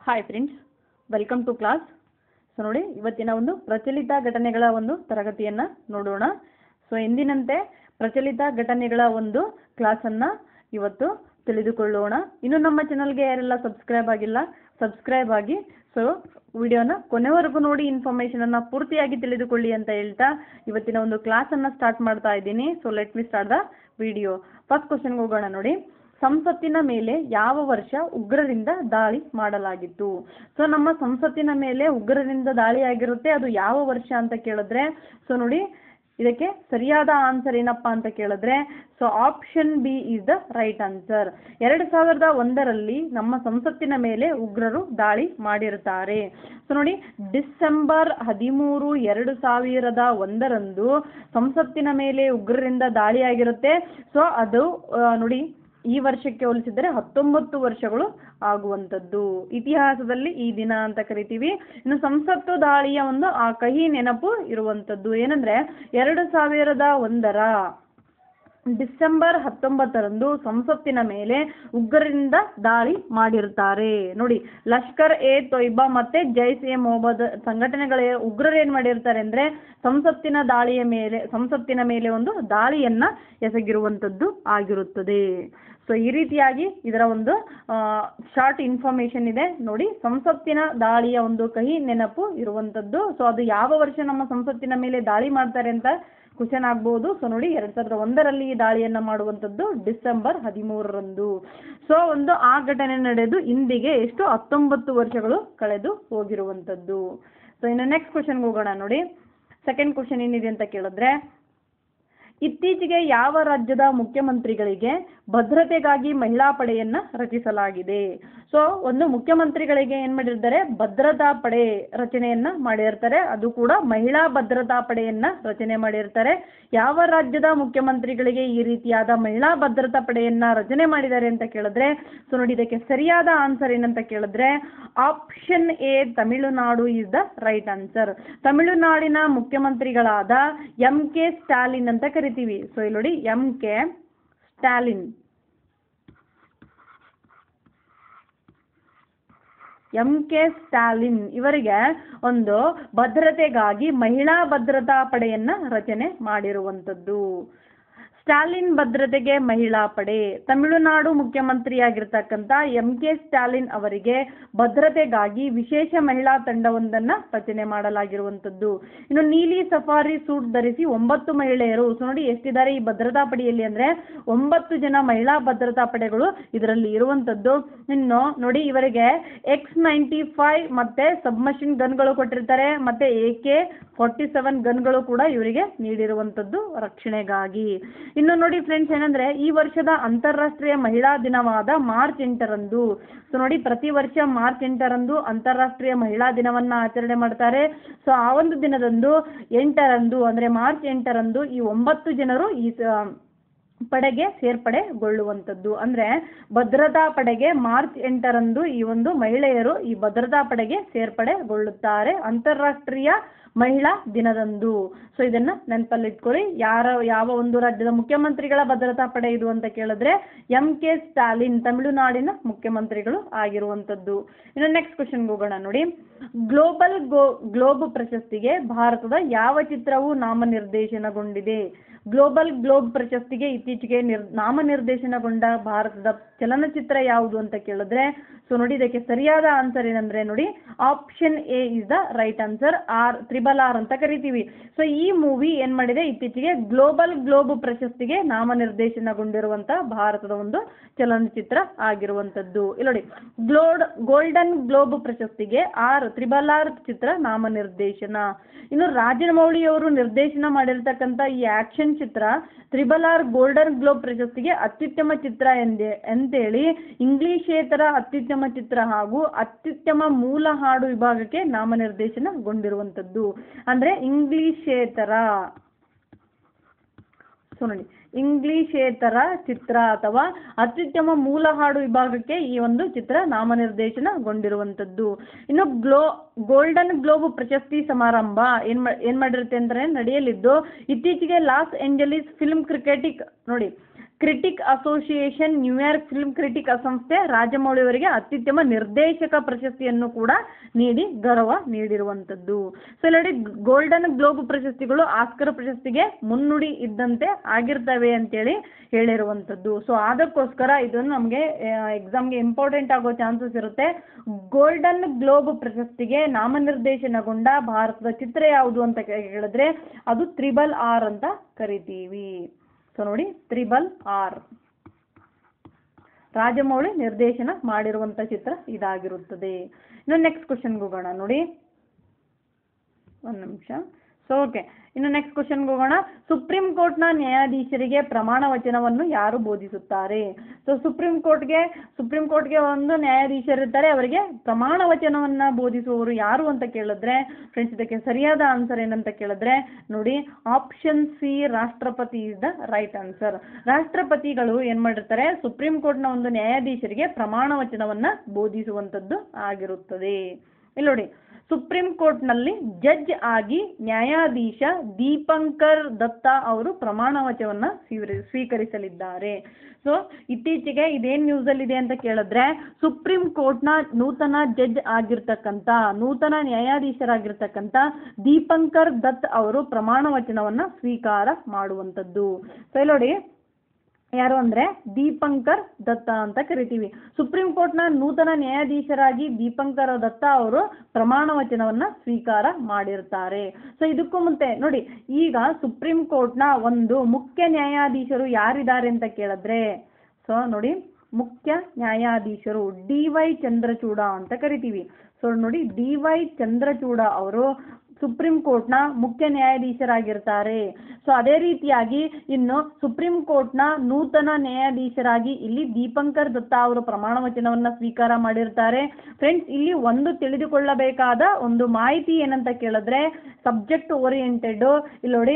hi friends welcome to class so ನೋಡಿ ಇವತ್ತಿನ ಒಂದು ಪ್ರಚಲಿತ ಘಟನೆಗಳ ಒಂದು ತರಗತಿಯನ್ನು ನೋಡೋಣ ಸೊ ಎಂದಿನಂತೆ ಪ್ರಚಲಿತ ಘಟನೆಗಳ ಒಂದು ಕ್ಲಾಸನ್ನು ಇವತ್ತು ತಿಳಿದುಕೊಳ್ಳೋಣ ಇನ್ನು ನಮ್ಮ ಚಾನಲ್ಗೆ ಯಾರೆಲ್ಲ ಸಬ್ಸ್ಕ್ರೈಬ್ ಆಗಿಲ್ಲ ಸಬ್ಸ್ಕ್ರೈಬ್ ಆಗಿ ಸೊ ವಿಡಿಯೋನ ಕೊನೆವರೆಗೂ ನೋಡಿ ಇನ್ಫಾರ್ಮೇಷನನ್ನು ಪೂರ್ತಿಯಾಗಿ ತಿಳಿದುಕೊಳ್ಳಿ ಅಂತ ಹೇಳ್ತಾ ಇವತ್ತಿನ ಒಂದು ಕ್ಲಾಸನ್ನು ಸ್ಟಾರ್ಟ್ ಮಾಡ್ತಾ ಇದ್ದೀನಿ so let me start the video first ಕ್ವಶನ್ಗೆ ಹೋಗೋಣ ನೋಡಿ ಸಂಸತ್ತಿನ ಮೇಲೆ ಯಾವ ವರ್ಷ ಉಗ್ರರಿಂದ ದಾಳಿ ಮಾಡಲಾಗಿತ್ತು ಸೊ ನಮ್ಮ ಸಂಸತ್ತಿನ ಮೇಲೆ ಉಗ್ರರಿಂದ ದಾಳಿ ಆಗಿರುತ್ತೆ ಅದು ಯಾವ ವರ್ಷ ಅಂತ ಕೇಳಿದ್ರೆ ಸೊ ನೋಡಿ ಇದಕ್ಕೆ ಸರಿಯಾದ ಆನ್ಸರ್ ಏನಪ್ಪಾ ಅಂತ ಕೇಳಿದ್ರೆ so option B is the right answer ಎರಡು ಸಾವಿರದ ಒಂದರಲ್ಲಿ ನಮ್ಮ ಸಂಸತ್ತಿನ ಮೇಲೆ ಉಗ್ರರು ದಾಳಿ ಮಾಡಿರುತ್ತಾರೆ ಸೊ ನೋಡಿ ಡಿಸೆಂಬರ್ ಹದಿಮೂರು ಎರಡು ಸಾವಿರದ ಒಂದರಂದು ಸಂಸತ್ತಿನ ಮೇಲೆ ಉಗ್ರರಿಂದ ದಾಳಿಯಾಗಿರುತ್ತೆ ಸೊ ಅದು ಆ, ನೋಡಿ ಈ ವರ್ಷಕ್ಕೆ ಹೋಲಿಸಿದರೆ ಹತ್ತೊಂಬತ್ತು ವರ್ಷಗಳು ಆಗುವಂಥದ್ದು ಇತಿಹಾಸದಲ್ಲಿ ಈ ದಿನ ಅಂತ ಕರಿತೀವಿ ಇನ್ನು ಸಂಸತ್ತು ದಾಳಿಯ ಒಂದು ಆ ಕಹಿ ನೆನಪು ಇರುವಂಥದ್ದು ಏನಂದ್ರೆ ಎರಡು ಸಾವಿರದ ಒಂದರ ಡಿಸೆಂಬರ್ ಹತ್ತೊಂಬತ್ತರಂದು ಸಂಸತ್ತಿನ ಮೇಲೆ ಉಗ್ರರಿಂದ ದಾಳಿ ಮಾಡಿರ್ತಾರೆ ನೋಡಿ ಲಷ್ಕರ್ ಎ ತೊಯ್ಬಾ ಮತ್ತೆ ಜೈಸ್ ಎ ಮೊಹಮ್ಮದ್ ಸಂಘಟನೆಗಳ ಉಗ್ರರು ಏನ್ ಮಾಡಿರ್ತಾರೆ ಅಂದ್ರೆ ಸಂಸತ್ತಿನ ದಾಳಿಯ ಮೇಲೆ ಸಂಸತ್ತಿನ ಮೇಲೆ ಒಂದು ದಾಳಿಯನ್ನ ಎಸಗಿರುವಂತದ್ದು ಆಗಿರುತ್ತದೆ ಸೊ ಈ ರೀತಿಯಾಗಿ ಇದರ ಒಂದು ಶಾರ್ಟ್ ಇನ್ಫಾರ್ಮೇಶನ್ ಇದೆ ನೋಡಿ ಸಂಸತ್ತಿನ ದಾಳಿಯ ಒಂದು ಕಹಿ ನೆನಪು ಇರುವಂತದ್ದು ಸೊ ಅದು ಯಾವ ವರ್ಷ ನಮ್ಮ ಸಂಸತ್ತಿನ ಮೇಲೆ ದಾಳಿ ಮಾಡ್ತಾರೆ ಅಂತ ಕ್ವಶನ್ ಆಗ್ಬೋದು ಸೊ ನೋಡಿ ಎರಡ್ ಸಾವಿರದ ಒಂದರಲ್ಲಿ ಈ ದಾಳಿಯನ್ನ ಮಾಡುವಂಥದ್ದು ಡಿಸೆಂಬರ್ ಹದಿಮೂರರಂದು ಸೊ ಒಂದು ಆ ಘಟನೆ ನಡೆದು ಇಂದಿಗೆ ಎಷ್ಟು ಹತ್ತೊಂಬತ್ತು ವರ್ಷಗಳು ಕಳೆದು ಹೋಗಿರುವಂಥದ್ದು ಸೊ ಇನ್ನು ನೆಕ್ಸ್ಟ್ ಕ್ವಶನ್ಗೆ ಹೋಗೋಣ ನೋಡಿ ಸೆಕೆಂಡ್ ಕ್ವಶನ್ ಏನಿದೆ ಅಂತ ಕೇಳಿದ್ರೆ ಇತ್ತೀಚೆಗೆ ಯಾವ ರಾಜ್ಯದ ಮುಖ್ಯಮಂತ್ರಿಗಳಿಗೆ ಭದ್ರತೆಗಾಗಿ ಮಹಿಳಾ ಪಡೆಯನ್ನ ರಚಿಸಲಾಗಿದೆ ಸೊ ಒಂದು ಮುಖ್ಯಮಂತ್ರಿಗಳಿಗೆ ಏನ್ ಮಾಡಿರ್ತಾರೆ ಭದ್ರತಾ ಪಡೆ ರಚನೆಯನ್ನ ಮಾಡಿರ್ತಾರೆ ಅದು ಕೂಡ ಮಹಿಳಾ ಭದ್ರತಾ ಪಡೆಯನ್ನ ರಚನೆ ಮಾಡಿರ್ತಾರೆ ಯಾವ ರಾಜ್ಯದ ಮುಖ್ಯಮಂತ್ರಿಗಳಿಗೆ ಈ ರೀತಿಯಾದ ಮಹಿಳಾ ಭದ್ರತಾ ಪಡೆಯನ್ನ ರಚನೆ ಮಾಡಿದ್ದಾರೆ ಅಂತ ಕೇಳಿದ್ರೆ ಸೊ ನೋಡಿ ಇದಕ್ಕೆ ಸರಿಯಾದ ಆನ್ಸರ್ ಏನಂತ ಕೇಳಿದ್ರೆ option A Tamil Nadu is the right answer ತಮಿಳುನಾಡಿನ ಮುಖ್ಯಮಂತ್ರಿಗಳಾದ ಎಂ ಕೆ ಸ್ಟಾಲಿನ್ ಅಂತ ಕರಿತೀವಿ ಸೊ ಇಲ್ಲಿ ನೋಡಿ M K Stalin M K Stalin ಇವರಿಗೆ ಒಂದು ಭದ್ರತೆಗಾಗಿ ಮಹಿಳಾ ಭದ್ರತಾ ಪಡೆಯನ್ನ ರಚನೆ ಮಾಡಿರುವಂಥದ್ದು ಸ್ಟಾಲಿನ್ ಭದ್ರತೆಗೆ ಮಹಿಳಾ ಪಡೆ ತಮಿಳುನಾಡು ಮುಖ್ಯಮಂತ್ರಿಯಾಗಿರ್ತಕ್ಕಂಥ ಎಂ ಕೆ ಸ್ಟಾಲಿನ್ ಅವರಿಗೆ ಭದ್ರತೆಗಾಗಿ ವಿಶೇಷ ಮಹಿಳಾ ತಂಡವೊಂದನ್ನ ರಚನೆ ಮಾಡಲಾಗಿರುವಂಥದ್ದು ಇನ್ನು ನೀಲಿ ಸಫಾರಿ ಸೂಟ್ ಧರಿಸಿ ಒಂಬತ್ತು ಮಹಿಳೆಯರು ಸೊ ನೋಡಿ ಎಷ್ಟಿದ್ದಾರೆ ಈ ಭದ್ರತಾ ಪಡೆಯಲ್ಲಿ ಅಂದ್ರೆ ಒಂಬತ್ತು ಜನ ಮಹಿಳಾ ಭದ್ರತಾ ಪಡೆಗಳು ಇದರಲ್ಲಿ ಇರುವಂಥದ್ದು ಇನ್ನು ನೋಡಿ ಇವರಿಗೆ ಎಕ್ಸ್ ನೈಂಟಿ ಫೈವ್ ಮತ್ತೆ ಸಬ್ಮಷಿನ್ ಗನ್ಗಳು ಕೊಟ್ಟಿರ್ತಾರೆ ಮತ್ತೆ ಎ ಕೆ ಫಾರ್ಟಿ ಸೆವೆನ್ ಗನ್ಗಳು ಕೂಡ ಇವರಿಗೆ ನೀಡಿರುವಂಥದ್ದು ರಕ್ಷಣೆಗಾಗಿ ಇನ್ನು ನೋಡಿ ಫ್ರೆಂಡ್ಸ್ ಏನಂದ್ರೆ ಈ ವರ್ಷದ ಅಂತಾರಾಷ್ಟ್ರೀಯ ಮಹಿಳಾ ದಿನವಾದ ಮಾರ್ಚ್ ಎಂಟರಂದು ಸೊ ನೋಡಿ ಪ್ರತಿ ವರ್ಷ ಮಾರ್ಚ್ ಎಂಟರಂದು ಅಂತಾರಾಷ್ಟ್ರೀಯ ಮಹಿಳಾ ದಿನವನ್ನ ಆಚರಣೆ ಮಾಡ್ತಾರೆ ಸೊ ಆ ಒಂದು ದಿನದಂದು ಎಂಟರಂದು ಅಂದ್ರೆ ಮಾರ್ಚ್ ಎಂಟರಂದು ಈ ಒಂಬತ್ತು ಜನರು ಈ ಸ- ಪಡೆಗೆ ಸೇರ್ಪಡೆಗೊಳ್ಳುವಂಥದ್ದು ಅಂದ್ರೆ ಭದ್ರತಾ ಪಡೆಗೆ ಮಾರ್ಚ್ ಎಂಟರಂದು ಈ ಒಂದು ಮಹಿಳೆಯರು ಈ ಭದ್ರತಾ ಪಡೆಗೆ ಸೇರ್ಪಡೆಗೊಳ್ಳುತ್ತಾರೆ ಅಂತಾರಾಷ್ಟ್ರೀಯ ಮಹಿಳಾ ದಿನದಂದು ಸೊ ಇದನ್ನ ನೆನಪಲ್ಲಿಟ್ಕೊಳ್ಳಿ ಯಾರ ಯಾವ ಒಂದು ರಾಜ್ಯದ ಮುಖ್ಯಮಂತ್ರಿಗಳ ಭದ್ರತಾ ಪಡೆ ಇದು ಅಂತ ಕೇಳಿದ್ರೆ ಎಂ ಕೆ ಸ್ಟಾಲಿನ್ ತಮಿಳುನಾಡಿನ ಮುಖ್ಯಮಂತ್ರಿಗಳು ಆಗಿರುವಂಥದ್ದು ಇನ್ನು ನೆಕ್ಸ್ಟ್ ಕ್ವಶನ್ಗೆ ಹೋಗೋಣ ನೋಡಿ ಗ್ಲೋಬಲ್ ಗೋ ಗ್ಲೋಬ್ ಪ್ರಶಸ್ತಿಗೆ ಭಾರತದ ಯಾವ ಚಿತ್ರವು ನಾಮನಿರ್ದೇಶನಗೊಂಡಿದೆ ಗ್ಲೋಬಲ್ ಗ್ಲೋಬ್ ಪ್ರಶಸ್ತಿಗೆ ಇತ್ತೀಚೆಗೆ ನಿರ್ ನಾಮನಿರ್ದೇಶನಗೊಂಡ ಭಾರತದ ಚಲನಚಿತ್ರ ಯಾವುದು ಅಂತ ಕೇಳಿದ್ರೆ ಸೊ ನೋಡಿ ಇದಕ್ಕೆ ಸರಿಯಾದ ಆನ್ಸರ್ ಏನಂದ್ರೆ ನೋಡಿ option A is the right answer R triple R ಅಂತ ಕರಿತೀವಿ ಸೊ ಈ ಮೂವಿ ಏನ್ ಮಾಡಿದೆ ಇತ್ತೀಚೆಗೆ ಗ್ಲೋಬಲ್ ಗ್ಲೋಬ್ ಪ್ರಶಸ್ತಿಗೆ ನಾಮನಿರ್ದೇಶನಗೊಂಡಿರುವಂತ ಭಾರತದ ಒಂದು ಚಲನಚಿತ್ರ ಆಗಿರುವಂತದ್ದು ಇಲ್ಲಿ ನೋಡಿ ಗ್ಲೋಡ್ ಗೋಲ್ಡನ್ ಗ್ಲೋಬ್ ಪ್ರಶಸ್ತಿಗೆ ಆರ್ ತ್ರಿಬಲ್ ಆರ್ ಚಿತ್ರ ನಾಮನಿರ್ದೇಶನ ಇನ್ನು ರಾಜಮೌಳಿ ಅವರು ನಿರ್ದೇಶನ ಮಾಡಿರ್ತಕ್ಕಂಥ ಈ ಆಕ್ಷನ್ ಚಿತ್ರ ತ್ರಿಬಲ್ ಆರ್ ಗೋಲ್ಡನ್ ಗ್ಲೋಬ್ ಪ್ರಶಸ್ತಿಗೆ ಅತ್ಯುತ್ತಮ ಚಿತ್ರ ಎಂದೇ ಅಂತೇಳಿ ಇಂಗ್ಲಿಷೇತರ ಅತ್ಯುತ್ತಮ ಚಿತ್ರ ಹಾಗೂ ಅತ್ಯುತ್ತಮ ಮೂಲ ಹಾಡು ವಿಭಾಗಕ್ಕೆ ನಾಮನಿರ್ದೇಶನಗೊಂಡಿರುವಂಥದ್ದು ಅಂದ್ರೆ ಇಂಗ್ಲಿಷೇತರ ಸೊ ನೋಡಿ ಇಂಗ್ಲಿಷೇತರ ಚಿತ್ರ ಅಥವಾ ಅತ್ಯುತ್ತಮ ಮೂಲ ಹಾಡು ವಿಭಾಗಕ್ಕೆ ಈ ಒಂದು ಚಿತ್ರ ನಾಮನಿರ್ದೇಶನಗೊಂಡಿರುವಂಥದ್ದು ಇನ್ನು ಗ್ಲೋ ಗೋಲ್ಡನ್ ಗ್ಲೋಬ್ ಪ್ರಶಸ್ತಿ ಸಮಾರಂಭ ಏನ್ ಮಾ- ಏನ್ ಮಾಡಿರುತ್ತೆ ಅಂದ್ರೆ ನಡೆಯಲಿದ್ದು ಇತ್ತೀಚೆಗೆ ಲಾಸ್ ಏಂಜಲೀಸ್ ಫಿಲ್ಮ್ ಕ್ರಿಕೆಟಿಕ್ ನೋಡಿ critic association New York film critic ಸಂಸ್ಥೆ ರಾಜಮೌಳಿ ಅವರಿಗೆ ಅತ್ಯುತ್ತಮ ನಿರ್ದೇಶಕ ಪ್ರಶಸ್ತಿಯನ್ನು ಕೂಡ ನೀಡಿ ಗೌರವ ನೀಡಿರುವಂಥದ್ದು ಸೊ ಇಲ್ಲಿ ನೋಡಿ ಗೋಲ್ಡನ್ ಗ್ಲೋಬ್ ಪ್ರಶಸ್ತಿಗಳು ಆಸ್ಕರ್ ಪ್ರಶಸ್ತಿಗೆ ಮುನ್ನುಡಿ ಇದ್ದಂತೆ ಆಗಿರ್ತವೆ ಅಂತೇಳಿ ಹೇಳಿರುವಂಥದ್ದು ಸೊ ಅದಕ್ಕೋಸ್ಕರ ಇದನ್ನು ನಮಗೆ ಎಕ್ಸಾಮ್ಗೆ ಇಂಪಾರ್ಟೆಂಟ್ ಆಗೋ ಚಾನ್ಸಸ್ ಇರುತ್ತೆ ಗೋಲ್ಡನ್ ಗ್ಲೋಬ್ ಪ್ರಶಸ್ತಿಗೆ ನಾಮನಿರ್ದೇಶನಗೊಂಡ ಭಾರತದ ಚಿತ್ರ ಯಾವುದು ಅಂತ ಕೇಳಿದ್ರೆ ಅದು ತ್ರಿಬಲ್ ಆರ್ ಅಂತ ಕರಿತೀವಿ ಸೊ ನೋಡಿ ತ್ರಿಬಲ್ ಆರ್ ರಾಜಮೌಳಿ ನಿರ್ದೇಶನ ಮಾಡಿರುವಂಥ ಚಿತ್ರ ಇದಾಗಿರುತ್ತದೆ ಇನ್ನು ನೆಕ್ಸ್ಟ್ ಕ್ವಶನ್ಗೆ ಹೋಗೋಣ ನೋಡಿ ಒಂದು ನಿಮಿಷ ಸೊ ಓಕೆ ಇನ್ನು ನೆಕ್ಸ್ಟ್ ಕ್ವಶನ್ಗೆ ಹೋಗೋಣ ಸುಪ್ರೀಂ ಕೋರ್ಟ್ನ ನ್ಯಾಯಾಧೀಶರಿಗೆ ಪ್ರಮಾಣ ವಚನವನ್ನು ಯಾರು ಬೋಧಿಸುತ್ತಾರೆ ಸೊ ಸುಪ್ರೀಂ ಕೋರ್ಟ್ಗೆ ಸುಪ್ರೀಂ ಕೋರ್ಟ್ಗೆ ಒಂದು ನ್ಯಾಯಾಧೀಶರಿರ್ತಾರೆ ಅವರಿಗೆ ಪ್ರಮಾಣ ವಚನವನ್ನು ಬೋಧಿಸುವವರು ಯಾರು ಅಂತ ಕೇಳಿದ್ರೆ ಫ್ರೆಂಡ್ಸ್ ಇದಕ್ಕೆ ಸರಿಯಾದ ಆನ್ಸರ್ ಏನಂತ ಕೇಳಿದ್ರೆ ನೋಡಿ ಆಪ್ಷನ್ ಸಿ ರಾಷ್ಟ್ರಪತಿ ಇಸ್ ದ ರೈಟ್ ಆನ್ಸರ್ ರಾಷ್ಟ್ರಪತಿಗಳು ಏನು ಮಾಡಿರ್ತಾರೆ ಸುಪ್ರೀಂ ಕೋರ್ಟ್ನ ಒಂದು ನ್ಯಾಯಾಧೀಶರಿಗೆ ಪ್ರಮಾಣ ವಚನವನ್ನು ಬೋಧಿಸುವಂಥದ್ದು ಆಗಿರುತ್ತದೆ ಇಲ್ಲಿ ನೋಡಿ ಸುಪ್ರೀಂ ಕೋರ್ಟ್ನಲ್ಲಿ ಜಡ್ಜ್ ಆಗಿ ನ್ಯಾಯಾಧೀಶ ದೀಪಂಕರ್ ದತ್ತಾ ಅವರು ಪ್ರಮಾಣ ವಚನವನ್ನು ಸ್ವೀಕರಿ ಸ್ವೀಕರಿಸಲಿದ್ದಾರೆ ಸೊ ಇತ್ತೀಚೆಗೆ ಇದೇನು ನ್ಯೂಸಲ್ಲಿದೆ ಅಂತ ಕೇಳಿದ್ರೆ ಸುಪ್ರೀಂ ಕೋರ್ಟ್ನ ನೂತನ ಜಡ್ಜ್ ಆಗಿರ್ತಕ್ಕಂಥ ನೂತನ ನ್ಯಾಯಾಧೀಶರಾಗಿರ್ತಕ್ಕಂಥ ದೀಪಂಕರ್ ದತ್ ಅವರು ಪ್ರಮಾಣ ವಚನವನ್ನು ಸ್ವೀಕಾರ ಮಾಡುವಂಥದ್ದು ಸೊ ಇಲ್ಲಿ ನೋಡಿ ಯಾರು ಅಂದರೆ ದೀಪಂಕರ್ ದತ್ತ ಅಂತ ಕರಿತೀವಿ ಸುಪ್ರೀಂ ಕೋರ್ಟ್ನ ನೂತನ ನ್ಯಾಯಾಧೀಶರಾಗಿ ದೀಪಂಕರ್ ದತ್ತ ಅವರು ಪ್ರಮಾಣ ವಚನವನ್ನು ಸ್ವೀಕಾರ ಮಾಡಿರ್ತಾರೆ ಸೊ ಇದಕ್ಕೂ ಮುಂಚೆ ನೋಡಿ ಈಗ ಸುಪ್ರೀಂ ಕೋರ್ಟ್ನ ಒಂದು ಮುಖ್ಯ ನ್ಯಾಯಾಧೀಶರು ಯಾರಿದ್ದಾರೆ ಅಂತ ಕೇಳಿದ್ರೆ ಸೊ ನೋಡಿ ಮುಖ್ಯ ನ್ಯಾಯಾಧೀಶರು ಡಿ ವೈ ಚಂದ್ರಚೂಡ ಅಂತ ಕರಿತೀವಿ ಸೊ ನೋಡಿ ಡಿ ವೈ ಚಂದ್ರಚೂಡ ಅವರು ಸುಪ್ರೀಂ ಕೋರ್ಟ್ನ ಮುಖ್ಯ ನ್ಯಾಯಾಧೀಶರಾಗಿರ್ತಾರೆ ಸೊ ಅದೇ ರೀತಿಯಾಗಿ ಇನ್ನು ಸುಪ್ರೀಂ ಕೋರ್ಟ್ನ ನೂತನ ನ್ಯಾಯಾಧೀಶರಾಗಿ ಇಲ್ಲಿ ದೀಪಂಕರ್ ದತ್ತಾ ಅವರು ಪ್ರಮಾಣ ವಚನವನ್ನು ಸ್ವೀಕಾರ ಮಾಡಿರ್ತಾರೆ ಫ್ರೆಂಡ್ಸ್ ಇಲ್ಲಿ ಒಂದು ತಿಳಿದುಕೊಳ್ಳಬೇಕಾದ ಒಂದು ಮಾಹಿತಿ ಏನಂತ ಕೇಳಿದ್ರೆ ಸಬ್ಜೆಕ್ಟ್ ಓರಿಯೆಂಟೆಡ್ ಇಲ್ಲಿ ನೋಡಿ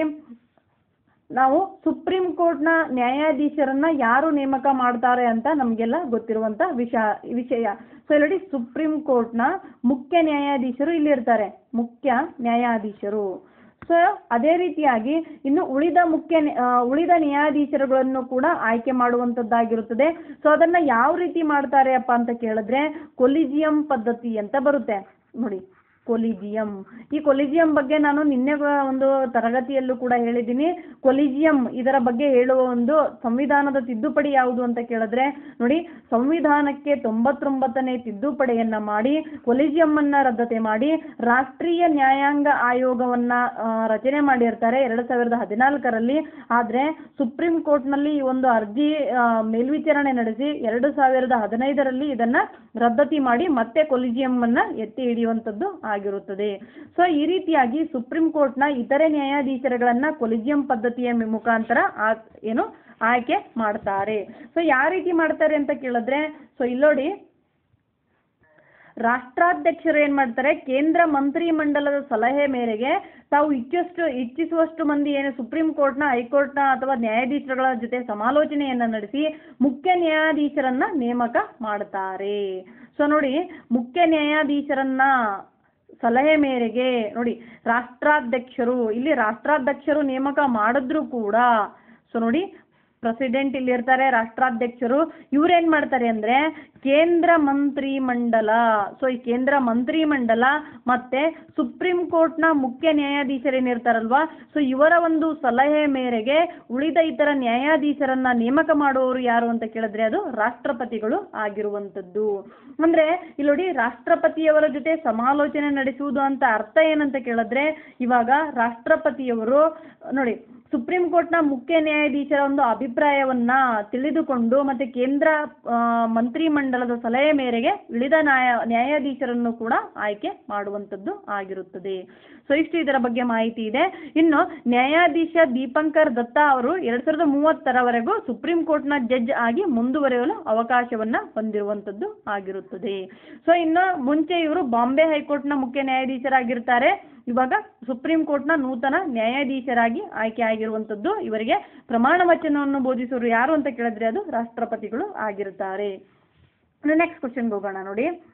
ನಾವು ಸುಪ್ರೀಂ ಕೋರ್ಟ್ನ ನ್ಯಾಯಾಧೀಶರನ್ನ ಯಾರು ನೇಮಕ ಮಾಡ್ತಾರೆ ಅಂತ ನಮಗೆಲ್ಲ ಗೊತ್ತಿರುವಂಥ ವಿಷಯ ವಿಷಯ ಸೊ ಇಲ್ಲಿ ನೋಡಿ ಸುಪ್ರೀಂ ಕೋರ್ಟ್ನ ಮುಖ್ಯ ನ್ಯಾಯಾಧೀಶರು ಇಲ್ಲಿರ್ತಾರೆ ಮುಖ್ಯ ನ್ಯಾಯಾಧೀಶರು ಸೊ ಅದೇ ರೀತಿಯಾಗಿ ಇನ್ನು ಉಳಿದ ಮುಖ್ಯ ನ್ಯಾ- ಆ, ಉಳಿದ ನ್ಯಾಯಾಧೀಶರುಗಳನ್ನು ಕೂಡ ಆಯ್ಕೆ ಮಾಡುವಂಥದ್ದಾಗಿರುತ್ತದೆ ಸೊ ಅದನ್ನು ಯಾವ ರೀತಿ ಮಾಡ್ತಾರೆ ಅಪ್ಪ ಅಂತ ಕೇಳಿದ್ರೆ ಕೊಲಿಜಿಯಂ ಪದ್ಧತಿ ಅಂತ ಬರುತ್ತೆ ನೋಡಿ ಕೊಲಿಜಿಯಂ ಈ ಕೊಲಿಜಿಯಂ ಬಗ್ಗೆ ನಾನು ನಿನ್ನೆ ಬ- ಒಂದು ತರಗತಿಯಲ್ಲೂ ಕೂಡ ಹೇಳಿದ್ದೀನಿ ಕೊಲಿಜಿಯಂ ಇದರ ಬಗ್ಗೆ ಹೇಳುವ ಒಂದು ಸಂವಿಧಾನದ ತಿದ್ದುಪಡಿ ಯಾವುದು ಅಂತ ಕೇಳಿದ್ರೆ ನೋಡಿ ಸಂವಿಧಾನಕ್ಕೆ ತೊಂಬತ್ತೊಂಬತ್ತನೇ ತಿದ್ದುಪಡಿಯನ್ನ ಮಾಡಿ ಕೊಲಿಜಿಯಂ ರದ್ದತೆ ಮಾಡಿ ರಾಷ್ಟ್ರೀಯ ನ್ಯಾಯಾಂಗ ಆಯೋಗವನ್ನ ಆ, ರಚನೆ ಮಾಡಿರ್ತಾರೆ ಎರಡು ಸಾವಿರದ ಹದಿನಾಲ್ಕರಲ್ಲಿ ಆದರೆ ಸುಪ್ರೀಂ ಕೋರ್ಟ್ನಲ್ಲಿ ಈ ಒಂದು ಅರ್ಜಿ ಆ, ಮೇಲ್ವಿಚಾರಣೆ ನಡೆಸಿ ಎರಡು ಸಾವಿರದ ಹದಿನೈದರಲ್ಲಿ ಇದನ್ನ ರದ್ದತಿ ಮಾಡಿ ಮತ್ತೆ ಕೊಲಿಜಿಯಂ ಅನ್ನ ಎತ್ತಿ ಹಿಡಿಯುವಂಥದ್ದು ಆಗಿರುತ್ತದೆ ಸೊ ಈ ರೀತಿಯಾಗಿ ಸುಪ್ರೀಂ ಕೋರ್ಟ್ನ ಇತರೆ ನ್ಯಾಯಾಧೀಶರುಗಳನ್ನ ಕೊಲಿಜಿಯಂ ಪದ್ಧತಿಯ ಮಿ- ಮುಖಾಂತರ ಆ- ಏನು ಆಯ್ಕೆ ಮಾಡ್ತಾರೆ ಸೊ ಯಾವ ರೀತಿ ಮಾಡ್ತಾರೆ ಅಂತ ಕೇಳಿದ್ರೆ ಸೊ ಇಲ್ಲೋಡಿ ರಾಷ್ಟ್ರಾಧ್ಯಕ್ಷರು ಏನು ಮಾಡ್ತಾರೆ ಕೇಂದ್ರ ಮಂತ್ರಿ ಮಂಡಲದ ಸಲಹೆ ಮೇರೆಗೆ ತಾವು ಇಚ್ಛಿಷ್ಟು ಇಚ್ಛಿಸುವಷ್ಟು ಮಂದಿ ಏನು ಸುಪ್ರೀಂ ಕೋರ್ಟ್ನ ಹೈಕೋರ್ಟ್ನ ಅಥವಾ ನ್ಯಾಯಾಧೀಶರುಗಳ ಜೊತೆ ಸಮಾಲೋಚನೆಯನ್ನು ನಡೆಸಿ ಮುಖ್ಯ ನ್ಯಾಯಾಧೀಶರನ್ನ ನೇಮಕ ಮಾಡ್ತಾರೆ ಸೊ ನೋಡಿ ಮುಖ್ಯ ನ್ಯಾಯಾಧೀಶರನ್ನ ಸಲಹೆ ಮೇರೆಗೆ ನೋಡಿ ರಾಷ್ಟ್ರಾಧ್ಯಕ್ಷರು ಇಲ್ಲಿ ರಾಷ್ಟ್ರಾಧ್ಯಕ್ಷರು ನೇಮಕ ಮಾಡಿದ್ರು ಕೂಡ ಸೊ ನೋಡಿ ಪ್ರೆಸಿಡೆಂಟ್ ಇಲ್ಲಿ ಇರ್ತಾರೆ ರಾಷ್ಟ್ರಾಧ್ಯಕ್ಷರು ಇವ್ರೇನ್ ಮಾಡ್ತಾರೆ ಅಂದ್ರೆ ಕೇಂದ್ರ ಮಂತ್ರಿ ಮಂಡಲ ಸೊ ಈ ಕೇಂದ್ರ ಮಂತ್ರಿ ಮಂಡಲ ಮತ್ತೆ ಸುಪ್ರೀಂ ಕೋರ್ಟ್ನ ಮುಖ್ಯ ನ್ಯಾಯಾಧೀಶರೇನಿರ್ತಾರಲ್ವಾ ಸೊ ಇವರ ಒಂದು ಸಲಹೆ ಮೇರೆಗೆ ಉಳಿದ ಇತರ ನ್ಯಾಯಾಧೀಶರನ್ನ ನೇಮಕ ಮಾಡುವವರು ಯಾರು ಅಂತ ಕೇಳಿದ್ರೆ ಅದು ರಾಷ್ಟ್ರಪತಿಗಳು ಆಗಿರುವಂಥದ್ದು ಅಂದ್ರೆ ಇಲ್ಲಿ ನೋಡಿ ರಾಷ್ಟ್ರಪತಿಯವರ ಜೊತೆ ಸಮಾಲೋಚನೆ ನಡೆಸುವುದು ಅಂತ ಅರ್ಥ ಏನಂತ ಕೇಳಿದ್ರೆ ಇವಾಗ ರಾಷ್ಟ್ರಪತಿಯವರು ನೋಡಿ ಸುಪ್ರೀಂ ಕೋರ್ಟ್ನ ಮುಖ್ಯ ನ್ಯಾಯಾಧೀಶರ ಒಂದು ಅಭಿಪ್ರಾಯವನ್ನ ತಿಳಿದುಕೊಂಡು ಮತ್ತೆ ಕೇಂದ್ರ ಆ, ಮಂತ್ರಿ ಮಂಡಲದ ಸಲಹೆ ಮೇರೆಗೆ ಉಳಿದ ನ್ಯಾಯ ನ್ಯಾಯಾಧೀಶರನ್ನು ಕೂಡ ಆಯ್ಕೆ ಮಾಡುವಂಥದ್ದು ಆಗಿರುತ್ತದೆ ಸೊ ಇಷ್ಟು ಇದರ ಬಗ್ಗೆ ಮಾಹಿತಿ ಇದೆ ಇನ್ನು ನ್ಯಾಯಾಧೀಶ ದೀಪಂಕರ್ ದತ್ತಾ ಅವರು ಎರಡ್ ಸಾವಿರದ ಮೂವತ್ತರವರೆಗೂ ಸುಪ್ರೀಂ ಕೋರ್ಟ್ನ ಜಡ್ಜ್ ಆಗಿ ಮುಂದುವರಿಯಲು ಅವಕಾಶವನ್ನ ಹೊಂದಿರುವಂಥದ್ದು ಆಗಿರುತ್ತದೆ ಸೊ ಇನ್ನು ಮುಂಚೆ ಇವರು ಬಾಂಬೆ ಹೈಕೋರ್ಟ್ನ ಮುಖ್ಯ ನ್ಯಾಯಾಧೀಶರಾಗಿರ್ತಾರೆ ಇವಾಗ ಸುಪ್ರೀಂ ಕೋರ್ಟ್ನ ನೂತನ ನ್ಯಾಯಾಧೀಶರಾಗಿ ಆಯ್ಕೆ ಆಗಿರುವಂಥದ್ದು ಇವರಿಗೆ ಪ್ರಮಾಣ ವಚನವನ್ನು ಬೋಧಿಸೋರು ಯಾರು ಅಂತ ಕೇಳಿದ್ರೆ ಅದು ರಾಷ್ಟ್ರಪತಿಗಳು ಆಗಿರ್ತಾರೆ ನೆಕ್ಸ್ಟ್ ಕ್ವಶನ್ಗೆ ಹೋಗೋಣ ನೋಡಿ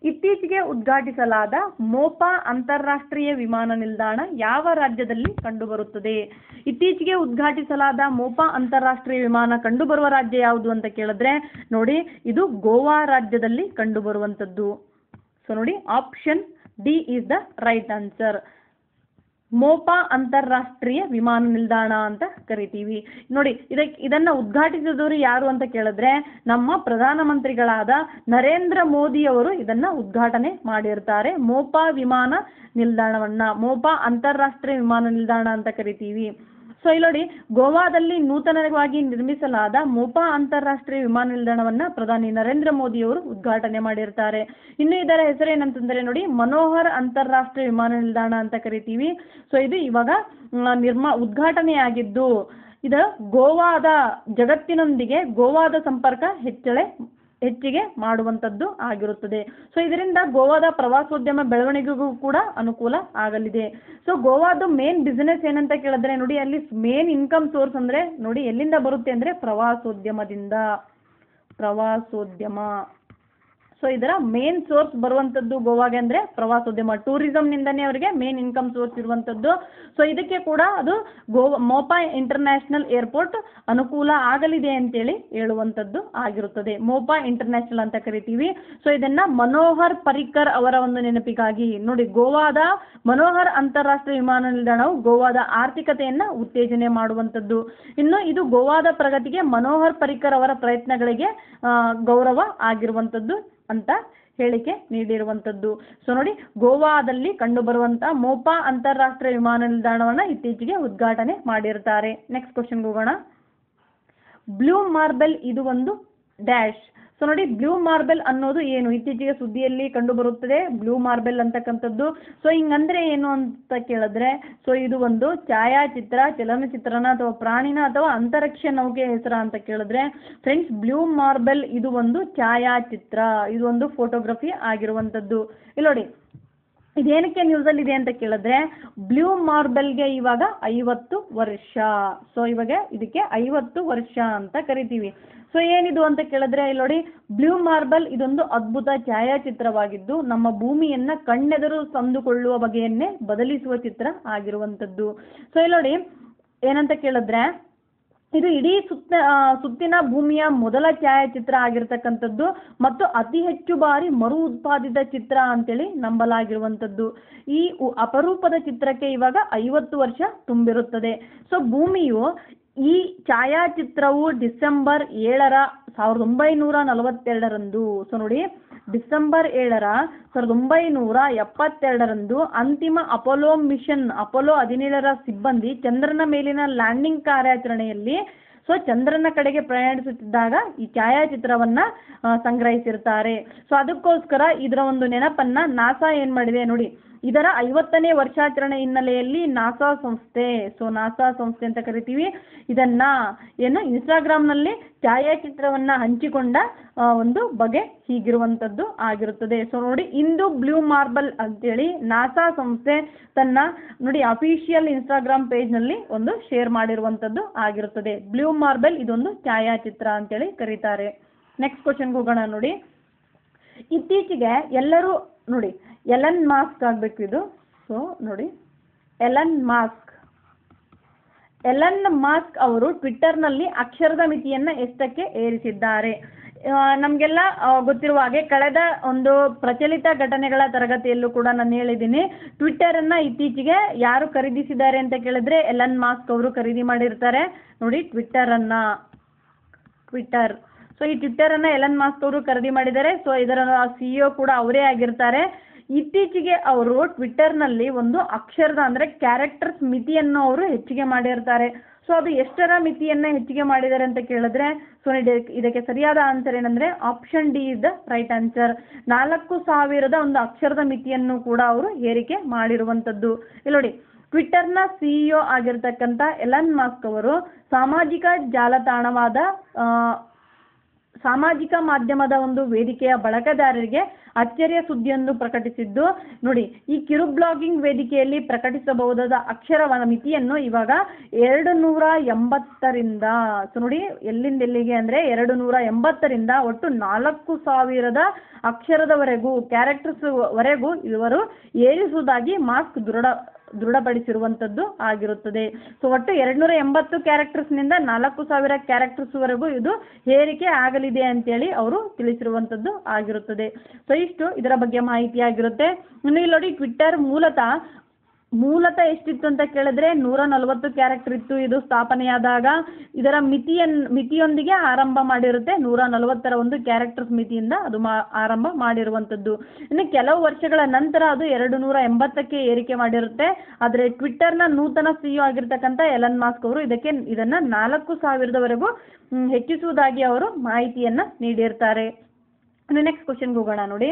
ಇತ್ತೀಚೆಗೆ ಉದ್ಘಾಟಿಸಲಾದ ಮೋಪಾ ಅಂತಾರಾಷ್ಟ್ರೀಯ ವಿಮಾನ ನಿಲ್ದಾಣ ಯಾವ ರಾಜ್ಯದಲ್ಲಿ ಕಂಡುಬರುತ್ತದೆ ಇತ್ತೀಚೆಗೆ ಉದ್ಘಾಟಿಸಲಾದ ಮೋಪಾ ಅಂತಾರಾಷ್ಟ್ರೀಯ ವಿಮಾನ ಕಂಡುಬರುವ ರಾಜ್ಯ ಯಾವುದು ಅಂತ ಕೇಳಿದ್ರೆ ನೋಡಿ ಇದು ಗೋವಾ ರಾಜ್ಯದಲ್ಲಿ ಕಂಡುಬರುವಂಥದ್ದು ಸೊ ನೋಡಿ option D is the right answer Mopa ಅಂತಾರಾಷ್ಟ್ರೀಯ ವಿಮಾನ ನಿಲ್ದಾಣ ಅಂತ ಕರಿತೀವಿ ನೋಡಿ ಇದಕ್ಕೆ ಇದನ್ನ ಉದ್ಘಾಟಿಸಿದವರು ಯಾರು ಅಂತ ಕೇಳಿದ್ರೆ ನಮ್ಮ ಪ್ರಧಾನಮಂತ್ರಿಗಳಾದ ನರೇಂದ್ರ ಮೋದಿ ಅವರು ಇದನ್ನ ಉದ್ಘಾಟನೆ ಮಾಡಿರ್ತಾರೆ ಮೋಪಾ ವಿಮಾನ ನಿಲ್ದಾಣವನ್ನ ಮೋಪಾ ಅಂತಾರಾಷ್ಟ್ರೀಯ ವಿಮಾನ ನಿಲ್ದಾಣ ಅಂತ ಕರಿತೀವಿ ಸೊ ಇಲ್ಲಿ ನೋಡಿ ಗೋವಾದಲ್ಲಿ ನೂತನವಾಗಿ ನಿರ್ಮಿಸಲಾದ ಮೋಪಾ ಅಂತಾರಾಷ್ಟ್ರೀಯ ವಿಮಾನ ನಿಲ್ದಾಣವನ್ನ ಪ್ರಧಾನಿ ನರೇಂದ್ರ ಮೋದಿ ಅವರು ಉದ್ಘಾಟನೆ ಮಾಡಿರ್ತಾರೆ ಇನ್ನು ಇದರ ಹೆಸರೇನಂತಂದ್ರೆ ನೋಡಿ ಮನೋಹರ್ ಅಂತಾರಾಷ್ಟ್ರೀಯ ವಿಮಾನ ನಿಲ್ದಾಣ ಅಂತ ಕರಿತೀವಿ ಸೊ ಇದು ಇವಾಗ ಮ್, ನಿರ್ಮಾ ಉದ್ಘಾಟನೆಯಾಗಿದ್ದು ಇದು ಗೋವಾದ ಜಗತ್ತಿನೊಂದಿಗೆ ಗೋವಾದ ಸಂಪರ್ಕ ಹೆಚ್ಚಳ ಹೆಚ್ಚಿಗೆ ಮಾಡುವಂಥದ್ದು ಆಗಿರುತ್ತದೆ ಸೊ ಇದರಿಂದ ಗೋವಾದ ಪ್ರವಾಸೋದ್ಯಮ ಬೆಳವಣಿಗೆಗೂ ಕೂಡ ಅನುಕೂಲ ಆಗಲಿದೆ ಸೊ ಗೋವಾದ ಮೇನ್ ಬಿಸ್ನೆಸ್ ಏನಂತ ಕೇಳಿದ್ರೆ ನೋಡಿ ಅಲ್ಲಿ ಮೇನ್ ಇನ್ಕಮ್ ಸೋರ್ಸ್ ಅಂದ್ರೆ ನೋಡಿ ಎಲ್ಲಿಂದ ಬರುತ್ತೆ ಅಂದ್ರೆ ಪ್ರವಾಸೋದ್ಯಮದಿಂದ ಪ್ರವಾಸೋದ್ಯಮ ಸೊ ಇದರ ಮೇನ್ ಸೋರ್ಸ್ ಬರುವಂಥದ್ದು ಗೋವಾಗೆ ಅಂದರೆ ಪ್ರವಾಸೋದ್ಯಮ ಟೂರಿಸಂನಿಂದನೇ ಅವರಿಗೆ ಮೇನ್ ಇನ್ಕಮ್ ಸೋರ್ಸ್ ಇರುವಂಥದ್ದು ಸೊ ಇದಕ್ಕೆ ಕೂಡ ಅದು ಗೋವಾ ಮೋಪಾ ಇಂಟರ್ನ್ಯಾಷನಲ್ ಏರ್ಪೋರ್ಟ್ ಅನುಕೂಲ ಆಗಲಿದೆ ಅಂತೇಳಿ ಹೇಳುವಂಥದ್ದು ಆಗಿರುತ್ತದೆ ಮೋಪಾ ಇಂಟರ್ನ್ಯಾಷನಲ್ ಅಂತ ಕರಿತೀವಿ ಸೊ ಇದನ್ನ ಮನೋಹರ್ ಪರಿಕ್ಕರ್ ಅವರ ಒಂದು ನೆನಪಿಗಾಗಿ ನೋಡಿ ಗೋವಾದ ಮನೋಹರ್ ಅಂತಾರಾಷ್ಟ್ರೀಯ ವಿಮಾನ ನಿಲ್ದಾಣವು ಗೋವಾದ ಆರ್ಥಿಕತೆಯನ್ನ ಉತ್ತೇಜನೆ ಮಾಡುವಂಥದ್ದು ಇನ್ನು ಇದು ಗೋವಾದ ಪ್ರಗತಿಗೆ ಮನೋಹರ್ ಪರಿಕ್ಕರ್ ಅವರ ಪ್ರಯತ್ನಗಳಿಗೆ ಆ, ಗೌರವ ಆಗಿರುವಂಥದ್ದು ಅಂತ ಹೇಳಿಕೆ ನೀಡಿರುವಂಥದ್ದು ಸೊ ನೋಡಿ ಗೋವಾದಲ್ಲಿ ಕಂಡುಬರುವಂಥ ಮೋಪಾ ಅಂತಾರಾಷ್ಟ್ರೀಯ ವಿಮಾನ ನಿಲ್ದಾಣವನ್ನು ಇತ್ತೀಚೆಗೆ ಉದ್ಘಾಟನೆ ಮಾಡಿರ್ತಾರೆ ನೆಕ್ಸ್ಟ್ ಕ್ವಶನ್ಗೆ ಹೋಗೋಣ ಬ್ಲೂ ಮಾರ್ಬಲ್ ಇದು ಒಂದು ಡ್ಯಾಶ್ ಸೊ ನೋಡಿ ಬ್ಲೂ ಮಾರ್ಬಲ್ ಅನ್ನೋದು ಏನು ಇತ್ತೀಚೆಗೆ ಸುದ್ದಿಯಲ್ಲಿ ಕಂಡುಬರುತ್ತದೆ ಬ್ಲೂ ಮಾರ್ಬಲ್ ಅಂತಕ್ಕಂಥದ್ದು ಸೊ ಹಿಂಗಂದ್ರೆ ಏನು ಅಂತ ಕೇಳಿದ್ರೆ ಸೊ ಇದು ಒಂದು ಛಾಯಾಚಿತ್ರ ಚಲನಚಿತ್ರನ ಅಥವಾ ಪ್ರಾಣಿನ ಅಥವಾ ಅಂತರಿಕ್ಷ ನೌಕೆ ಹೆಸರ ಅಂತ ಕೇಳಿದ್ರೆ ಫ್ರೆಂಡ್ಸ್ ಬ್ಲೂ ಮಾರ್ಬಲ್ ಇದು ಒಂದು ಛಾಯಾಚಿತ್ರ ಇದು ಒಂದು ಫೋಟೋಗ್ರಫಿ ಆಗಿರುವಂಥದ್ದು ಇಲ್ಲಿ ನೋಡಿ ಇದೇನಕ್ಕೆ ನ್ಯೂಸಲ್ಲಿ ಇದೆ ಅಂತ ಕೇಳಿದ್ರೆ ಬ್ಲೂ ಮಾರ್ಬಲ್ಗೆ ಇವಾಗ ಐವತ್ತು ವರ್ಷ ಸೊ ಇವಾಗ ಇದಕ್ಕೆ ಐವತ್ತು ವರ್ಷ ಅಂತ ಕರಿತೀವಿ ಸೊ ಏನಿದು ಅಂತ ಕೇಳಿದ್ರೆ ಇಲ್ಲಿ ನೋಡಿ ಬ್ಲೂ ಮಾರ್ಬಲ್ ಇದೊಂದು ಅದ್ಭುತ ಛಾಯಾಚಿತ್ರವಾಗಿದ್ದು ನಮ್ಮ ಭೂಮಿಯನ್ನ ಕಣ್ಣೆದುರು ತಂದುಕೊಳ್ಳುವ ಬಗೆಯನ್ನೇ ಬದಲಿಸುವ ಚಿತ್ರ ಆಗಿರುವಂಥದ್ದು ಸೊ ಇಲ್ಲಿ ನೋಡಿ ಏನಂತ ಕೇಳಿದ್ರೆ ಇದು ಇಡೀ ಸುತ್ತ ಆ, ಸುತ್ತಿನ ಭೂಮಿಯ ಮೊದಲ ಛಾಯಾಚಿತ್ರ ಆಗಿರ್ತಕ್ಕಂಥದ್ದು ಮತ್ತು ಅತಿ ಹೆಚ್ಚು ಬಾರಿ ಮರು ಉತ್ಪಾದಿತ ಚಿತ್ರ ಅಂತೇಳಿ ನಂಬಲಾಗಿರುವಂಥದ್ದು ಈ ಉ- ಅಪರೂಪದ ಚಿತ್ರಕ್ಕೆ ಇವಾಗ ಐವತ್ತು ವರ್ಷ ತುಂಬಿರುತ್ತದೆ ಸೊ ಭೂಮಿಯು ಈ ಛಾಯಾಚಿತ್ರವು ಡಿಸೆಂಬರ್ ಏಳರ ಸಾವಿರದ ಒಂಬೈನೂರ ನಲವತ್ತೆರಡರಂದು ಸೊ ನೋಡಿ ಡಿಸೆಂಬರ್ ಏಳರ ಸಾವಿರದ ಒಂಬೈನೂರ ಎಪ್ಪತ್ತೆರಡರಂದು ಅಂತಿಮ ಅಪೋಲೋ ಮಿಷನ್ ಅಪೋಲೋ ಹದಿನೇಳರ ಸಿಬ್ಬಂದಿ ಚಂದ್ರನ ಮೇಲಿನ ಲ್ಯಾಂಡಿಂಗ್ ಕಾರ್ಯಾಚರಣೆಯಲ್ಲಿ ಸೊ ಚಂದ್ರನ ಕಡೆಗೆ ಪ್ರಯಾಣಿಸುತ್ತಿದ್ದಾಗ ಈ ಛಾಯಾಚಿತ್ರವನ್ನ ಆ, ಸಂಗ್ರಹಿಸಿರ್ತಾರೆ ಸೊ ಅದಕ್ಕೋಸ್ಕರ ಇದರ ಒಂದು ನೆನಪನ್ನ ನಾಸಾ ಏನ್ ಮಾಡಿದೆ ನೋಡಿ ಇದರ ಐವತ್ತನೇ ವರ್ಷಾಚರಣೆ ಹಿನ್ನೆಲೆಯಲ್ಲಿ ನಾಸಾ ಸಂಸ್ಥೆ ಸೊ ನಾಸಾ ಸಂಸ್ಥೆ ಅಂತ ಕರಿತೀವಿ ಇದನ್ನ ಏನು ಇನ್ಸ್ಟಾಗ್ರಾಮ್ನಲ್ಲಿ ಛಾಯಾಚಿತ್ರವನ್ನ ಹಂಚಿಕೊಂಡ ಆ, ಒಂದು ಬಗೆ ಹೀಗಿರುವಂಥದ್ದು ಆಗಿರುತ್ತದೆ ಸೊ ನೋಡಿ ಇಂದು ಬ್ಲೂ ಮಾರ್ಬಲ್ ಅಂತೇಳಿ ನಾಸಾ ಸಂಸ್ಥೆ ತನ್ನ ನೋಡಿ ಅಫಿಷಿಯಲ್ ಇನ್ಸ್ಟಾಗ್ರಾಮ್ ಪೇಜ್ನಲ್ಲಿ ಒಂದು ಶೇರ್ ಮಾಡಿರುವಂಥದ್ದು ಆಗಿರುತ್ತದೆ ಬ್ಲೂ ಮಾರ್ಬಲ್ ಇದೊಂದು ಛಾಯಾಚಿತ್ರ ಅಂತೇಳಿ ಕರೀತಾರೆ ನೆಕ್ಸ್ಟ್ ಕ್ವಶನ್ಗೆ ಹೋಗೋಣ ನೋಡಿ ಇತ್ತೀಚೆಗೆ ಎಲ್ಲರೂ ನೋಡಿ ಎಲನ್ ಮಾಸ್ಕ್ ಆಗಬೇಕು ಇದು ಸೊ ನೋಡಿ ಎಲನ್ ಮಾಸ್ಕ್ ಎಲನ್ ಮಾಸ್ಕ್ ಅವರು ಟ್ವಿಟ್ಟರ್ನಲ್ಲಿ ಅಕ್ಷರದ ಮಿತಿಯನ್ನು ಎಷ್ಟಕ್ಕೆ ಏರಿಸಿದ್ದಾರೆ ಆ, ನಮಗೆಲ್ಲ ಆ, ಗೊತ್ತಿರುವ ಹಾಗೆ ಕಳೆದ ಒಂದು ಪ್ರಚಲಿತ ಘಟನೆಗಳ ತರಗತಿಯಲ್ಲೂ ಕೂಡ ನಾನು ಹೇಳಿದ್ದೀನಿ ಟ್ವಿಟ್ಟರನ್ನು ಇತ್ತೀಚೆಗೆ ಯಾರು ಖರೀದಿಸಿದ್ದಾರೆ ಅಂತ ಕೇಳಿದ್ರೆ ಎಲನ್ ಮಾಸ್ಕ್ ಅವರು ಖರೀದಿ ಮಾಡಿರ್ತಾರೆ ನೋಡಿ ಟ್ವಿಟ್ಟರನ್ನು ಟ್ವಿಟ್ಟರ್ ಸೊ ಈ ಟ್ವಿಟ್ಟರನ್ನು ಎಲನ್ ಮಾಸ್ಕ್ ಅವರು ಖರೀದಿ ಮಾಡಿದ್ದಾರೆ ಸೊ ಇದರ ಸಿಇಒ ಕೂಡ ಅವರೇ ಆಗಿರ್ತಾರೆ ಇತ್ತೀಚೆಗೆ ಅವರು ಟ್ವಿಟ್ಟರ್ನಲ್ಲಿ ಒಂದು ಅಕ್ಷರದ ಅಂದರೆ ಕ್ಯಾರೆಕ್ಟರ್ಸ್ ಮಿತಿಯನ್ನು ಅವರು ಹೆಚ್ಚಿಗೆ ಮಾಡಿರ್ತಾರೆ ಸೊ ಅದು ಎಷ್ಟರ ಮಿತಿಯನ್ನು ಹೆಚ್ಚಿಗೆ ಮಾಡಿದ್ದಾರೆ ಅಂತ ಕೇಳಿದ್ರೆ ಸೊ ಇದಕ್ಕೆ ಇದಕ್ಕೆ ಸರಿಯಾದ ಆನ್ಸರ್ ಏನಂದ್ರೆ option D is the right answer ನಾಲ್ಕು ಸಾವಿರದ ಒಂದು ಅಕ್ಷರದ ಮಿತಿಯನ್ನು ಕೂಡ ಅವರು ಏರಿಕೆ ಮಾಡಿರುವಂಥದ್ದು ಇಲ್ಲಿ ನೋಡಿ ಟ್ವಿಟ್ಟರ್ನ ಸಿಇಒ ಆಗಿರ್ತಕ್ಕಂಥ ಎಲನ್ ಮಾಸ್ಕ್ ಅವರು ಸಾಮಾಜಿಕ ಜಾಲತಾಣವಾದ ಆ, ಸಾಮಾಜಿಕ ಮಾಧ್ಯಮದ ಒಂದು ವೇದಿಕೆಯ ಬಳಕೆದಾರರಿಗೆ ಅಚ್ಚರಿಯ ಸುದ್ದಿಯನ್ನು ಪ್ರಕಟಿಸಿದ್ದು ನೋಡಿ ಈ ಕಿರು ಬ್ಲಾಗಿಂಗ್ ವೇದಿಕೆಯಲ್ಲಿ ಪ್ರಕಟಿಸಬಹುದಾದ ಅಕ್ಷರ ಮಿತಿಯನ್ನು ಇವಾಗ ಎರಡು ನೂರ ಎಂಬತ್ತರಿಂದ ಸೊ ನೋಡಿ ಎಲ್ಲಿಂದ ಎಲ್ಲಿಗೆ ಅಂದರೆ ಎರಡು ನೂರ ಎಂಬತ್ತರಿಂದ ಒಟ್ಟು ನಾಲ್ಕು ಸಾವಿರದ ಅಕ್ಷರದವರೆಗೂ ಕ್ಯಾರೆಕ್ಟರ್ಸ್ ವರೆಗೂ ಇವರು ಏರಿಸುವುದಾಗಿ ಮಾಸ್ಕ್ ದೃಢ ದೃಢಪಡಿಸಿರುವಂಥದ್ದು ಆಗಿರುತ್ತದೆ ಸೊ ಒಟ್ಟು ಎರಡುನೂರ ಎಂಬತ್ತು ಕ್ಯಾರೆಕ್ಟರ್ಸ್ನಿಂದ ನಾಲ್ಕು ಸಾವಿರ ಕ್ಯಾರೆಕ್ಟರ್ಸ್ವರೆಗೂ ಇದು ಏರಿಕೆ ಆಗಲಿದೆ ಅಂತೇಳಿ ಅವರು ತಿಳಿಸಿರುವಂಥದ್ದು ಆಗಿರುತ್ತದೆ ಸೊ ಇಷ್ಟು ಇದರ ಬಗ್ಗೆ ಮಾಹಿತಿ ಆಗಿರುತ್ತೆ ಇನ್ನು ಇಲ್ಲಿ ನೋಡಿ ಟ್ವಿಟ್ಟರ್ ಮೂಲತಃ ಮೂಲತಃ ಎಷ್ಟಿತ್ತು ಅಂತ ಕೇಳಿದ್ರೆ ನೂರ ನಲವತ್ತು ಕ್ಯಾರೆಕ್ಟರ್ ಇತ್ತು ಇದು ಸ್ಥಾಪನೆಯಾದಾಗ ಇದರ ಮಿತಿಯನ್ ಮಿತಿಯೊಂದಿಗೆ ಆರಂಭ ಮಾಡಿರುತ್ತೆ ನೂರ ನಲವತ್ತರ ಒಂದು ಕ್ಯಾರೆಕ್ಟರ್ಸ್ ಮಿತಿಯಿಂದ ಅದು ಮಾ ಆರಂಭ ಮಾಡಿರುವಂಥದ್ದು ಇನ್ನು ಕೆಲವು ವರ್ಷಗಳ ನಂತರ ಅದು ಎರಡು ನೂರ ಎಂಬತ್ತಕ್ಕೆ ಏರಿಕೆ ಮಾಡಿರುತ್ತೆ ಆದರೆ ಟ್ವಿಟ್ಟರ್ನ ನೂತನ ಸಿಇಒ ಆಗಿರ್ತಕ್ಕಂಥ ಎಲನ್ ಮಾಸ್ಕ್ ಅವರು ಇದಕ್ಕೆ ಇದನ್ನು ನಾಲ್ಕು ಸಾವಿರದವರೆಗೂ ಮ್, ಹೆಚ್ಚಿಸುವುದಾಗಿ ಅವರು ಮಾಹಿತಿಯನ್ನು ನೀಡಿರ್ತಾರೆ ಇನ್ನು ನೆಕ್ಸ್ಟ್ ಕ್ವಶನ್ಗೆ ಹೋಗೋಣ ನೋಡಿ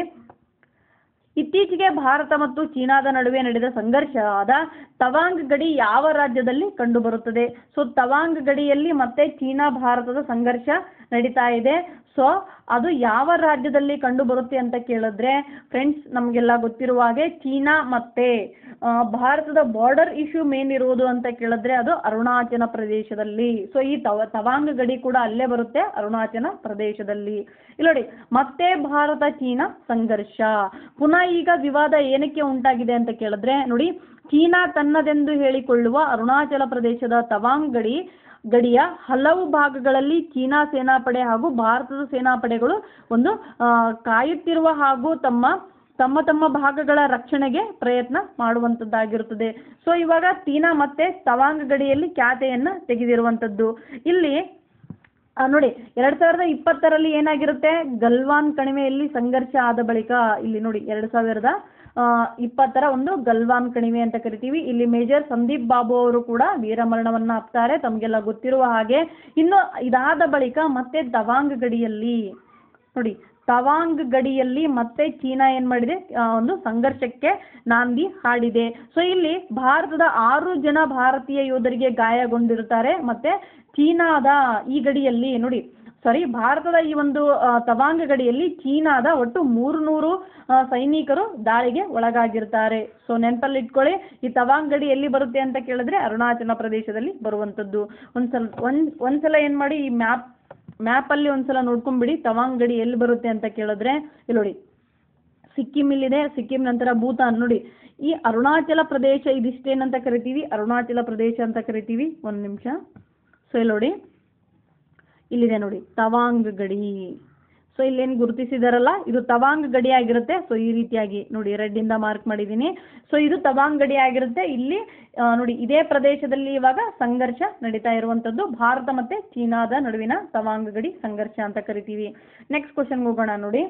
ಇತ್ತೀಚೆಗೆ ಭಾರತ ಮತ್ತು ಚೀನಾದ ನಡುವೆ ನಡೆದ ಸಂಘರ್ಷವಾದ ತವಾಂಗ್ ಗಡಿ ಯಾವ ರಾಜ್ಯದಲ್ಲಿ ಕಂಡುಬರುತ್ತದೆ ಸೊ ತವಾಂಗ್ ಗಡಿಯಲ್ಲಿ ಮತ್ತೆ ಚೀನಾ ಭಾರತದ ಸಂಘರ್ಷ ನಡೀತಾ ಇದೆ ಸೊ ಅದು ಯಾವ ರಾಜ್ಯದಲ್ಲಿ ಕಂಡುಬರುತ್ತೆ ಅಂತ ಕೇಳಿದ್ರೆ ಫ್ರೆಂಡ್ಸ್ ನಮಗೆಲ್ಲ ಗೊತ್ತಿರುವ ಹಾಗೆ ಚೀನಾ ಮತ್ತೆ ಆ, ಭಾರತದ ಬಾರ್ಡರ್ ಇಶ್ಯೂ ಮೇನ್ ಇರುವುದು ಅಂತ ಕೇಳಿದ್ರೆ ಅದು ಅರುಣಾಚಲ ಪ್ರದೇಶದಲ್ಲಿ ಸೊ ಈ ತವ ತವಾಂಗ್ ಗಡಿ ಕೂಡ ಅಲ್ಲೇ ಬರುತ್ತೆ ಅರುಣಾಚಲ ಪ್ರದೇಶದಲ್ಲಿ ಇಲ್ಲಿ ನೋಡಿ ಮತ್ತೆ ಭಾರತ ಚೀನಾ ಸಂಘರ್ಷ ಪುನಃ ಈಗ ವಿವಾದ ಏನಕ್ಕೆ ಉಂಟಾಗಿದೆ ಅಂತ ಕೇಳಿದ್ರೆ ನೋಡಿ ಚೀನಾ ತನ್ನದೆಂದು ಹೇಳಿಕೊಳ್ಳುವ ಅರುಣಾಚಲ ಪ್ರದೇಶದ ತವಾಂಗ್ ಗಡಿ ಗಡಿಯ ಹಲವು ಭಾಗಗಳಲ್ಲಿ ಚೀನಾ ಸೇನಾಪಡೆ ಹಾಗೂ ಭಾರತದ ಸೇನಾಪಡೆಗಳು ಒಂದು ಆ, ಕಾಯುತ್ತಿರುವ ಹಾಗೂ ತಮ್ಮ ತಮ್ಮ ತಮ್ಮ ಭಾಗಗಳ ರಕ್ಷಣೆಗೆ ಪ್ರಯತ್ನ ಮಾಡುವಂಥದ್ದಾಗಿರುತ್ತದೆ ಸೊ ಇವಾಗ ಚೀನಾ ಮತ್ತೆ ತವಾಂಗ್ ಗಡಿಯಲ್ಲಿ ಖ್ಯಾತೆಯನ್ನು ತೆಗೆದಿರುವಂಥದ್ದು ಇಲ್ಲಿ ಆ, ನೋಡಿ ಎರಡ್ ಸಾವಿರದ ಇಪ್ಪತ್ತರಲ್ಲಿ ಏನಾಗಿರುತ್ತೆ ಗಲ್ವಾನ್ ಕಣಿವೆಯಲ್ಲಿ ಸಂಘರ್ಷ ಆದ ಬಳಿಕ ಇಲ್ಲಿ ನೋಡಿ ಎರಡ್ ಸಾವಿರದ ಆ, ಇಪ್ಪತ್ತರ ಒಂದು ಗಲ್ವಾನ್ ಕಣಿವೆ ಅಂತ ಕರಿತೀವಿ ಇಲ್ಲಿ ಮೇಜರ್ ಸಂದೀಪ್ ಬಾಬು ಅವರು ಕೂಡ ವೀರಮರಣವನ್ನ ಅಪ್ತಾರೆ ತಮಗೆಲ್ಲ ಗೊತ್ತಿರುವ ಹಾಗೆ ಇನ್ನು ಇದಾದ ಬಳಿಕ ಮತ್ತೆ ತವಾಂಗ್ ಗಡಿಯಲ್ಲಿ ನೋಡಿ ತವಾಂಗ್ ಗಡಿಯಲ್ಲಿ ಮತ್ತೆ ಚೀನಾ ಏನ್ ಮಾಡಿದೆ ಆ, ಒಂದು ಸಂಘರ್ಷಕ್ಕೆ ನಾಂದಿ ಹಾಡಿದೆ ಸೊ ಇಲ್ಲಿ ಭಾರತದ ಆರು ಜನ ಭಾರತೀಯ ಯೋಧರಿಗೆ ಗಾಯಗೊಂಡಿರುತ್ತಾರೆ ಮತ್ತೆ ಚೀನಾದ ಈ ಗಡಿಯಲ್ಲಿ ನೋಡಿ ಸಾರಿ ಭಾರತದ ಈ ಒಂದು ಆ, ತವಾಂಗ್ ಗಡಿಯಲ್ಲಿ ಚೀನಾದ ಒಟ್ಟು ಮೂರು ನೂರು ಸೈನಿಕರು ದಾಳಿಗೆ ಒಳಗಾಗಿರ್ತಾರೆ ಸೊ ನೆನಪಲ್ಲಿ ಇಟ್ಕೊಳ್ಳಿ ಈ ತವಾಂಗ್ ಗಡಿ ಎಲ್ಲಿ ಬರುತ್ತೆ ಅಂತ ಕೇಳಿದ್ರೆ ಅರುಣಾಚಲ ಪ್ರದೇಶದಲ್ಲಿ ಬರುವಂಥದ್ದು ಒಂದ್ಸಲ ಒಂದ್ ಒಂದ್ಸಲ ಏನು ಮಾಡಿ ಈ ಮ್ಯಾಪ್ ಮ್ಯಾಪಲ್ಲಿ ಒಂದ್ಸಲ ನೋಡ್ಕೊಂಬಿಡಿ ತವಾಂಗ್ ಗಡಿ ಎಲ್ಲಿ ಬರುತ್ತೆ ಅಂತ ಕೇಳಿದ್ರೆ ಇಲ್ಲಿ ನೋಡಿ ಸಿಕ್ಕಿಂ ಇಲ್ಲಿದೆ ಸಿಕ್ಕಿಂ ನಂತರ ಭೂತಾನ್ ನೋಡಿ ಈ ಅರುಣಾಚಲ ಪ್ರದೇಶ ಇದಿಷ್ಟೇನಂತ ಕರಿತೀವಿ ಅರುಣಾಚಲ ಪ್ರದೇಶ ಅಂತ ಕರಿತೀವಿ ಒಂದು ನಿಮಿಷ ಸೊ ಇಲ್ಲಿ ನೋಡಿ ಇಲ್ಲಿದೆ ನೋಡಿ ತವಾಂಗ್ ಗಡಿ ಸೊ ಇಲ್ಲೇನು ಗುರುತಿಸಿದಾರಲ್ಲ ಇದು ತವಾಂಗ್ ಗಡಿ ಆಗಿರುತ್ತೆ ಸೊ ಈ ರೀತಿಯಾಗಿ ನೋಡಿ ರೆಡ್ ಇಂದ ಮಾರ್ಕ್ ಮಾಡಿದ್ದೀನಿ ಸೊ ಇದು ತವಾಂಗ್ ಗಡಿ ಆಗಿರುತ್ತೆ ಇಲ್ಲಿ ಆ, ನೋಡಿ ಇದೇ ಪ್ರದೇಶದಲ್ಲಿ ಇವಾಗ ಸಂಘರ್ಷ ನಡೀತಾ ಇರುವಂಥದ್ದು ಭಾರತ ಮತ್ತೆ ಚೀನಾದ ನಡುವಿನ ತವಾಂಗ್ ಗಡಿ ಸಂಘರ್ಷ ಅಂತ ಕರಿತೀವಿ ನೆಕ್ಸ್ಟ್ ಕ್ವಶನ್ಗೆ ಹೋಗೋಣ ನೋಡಿ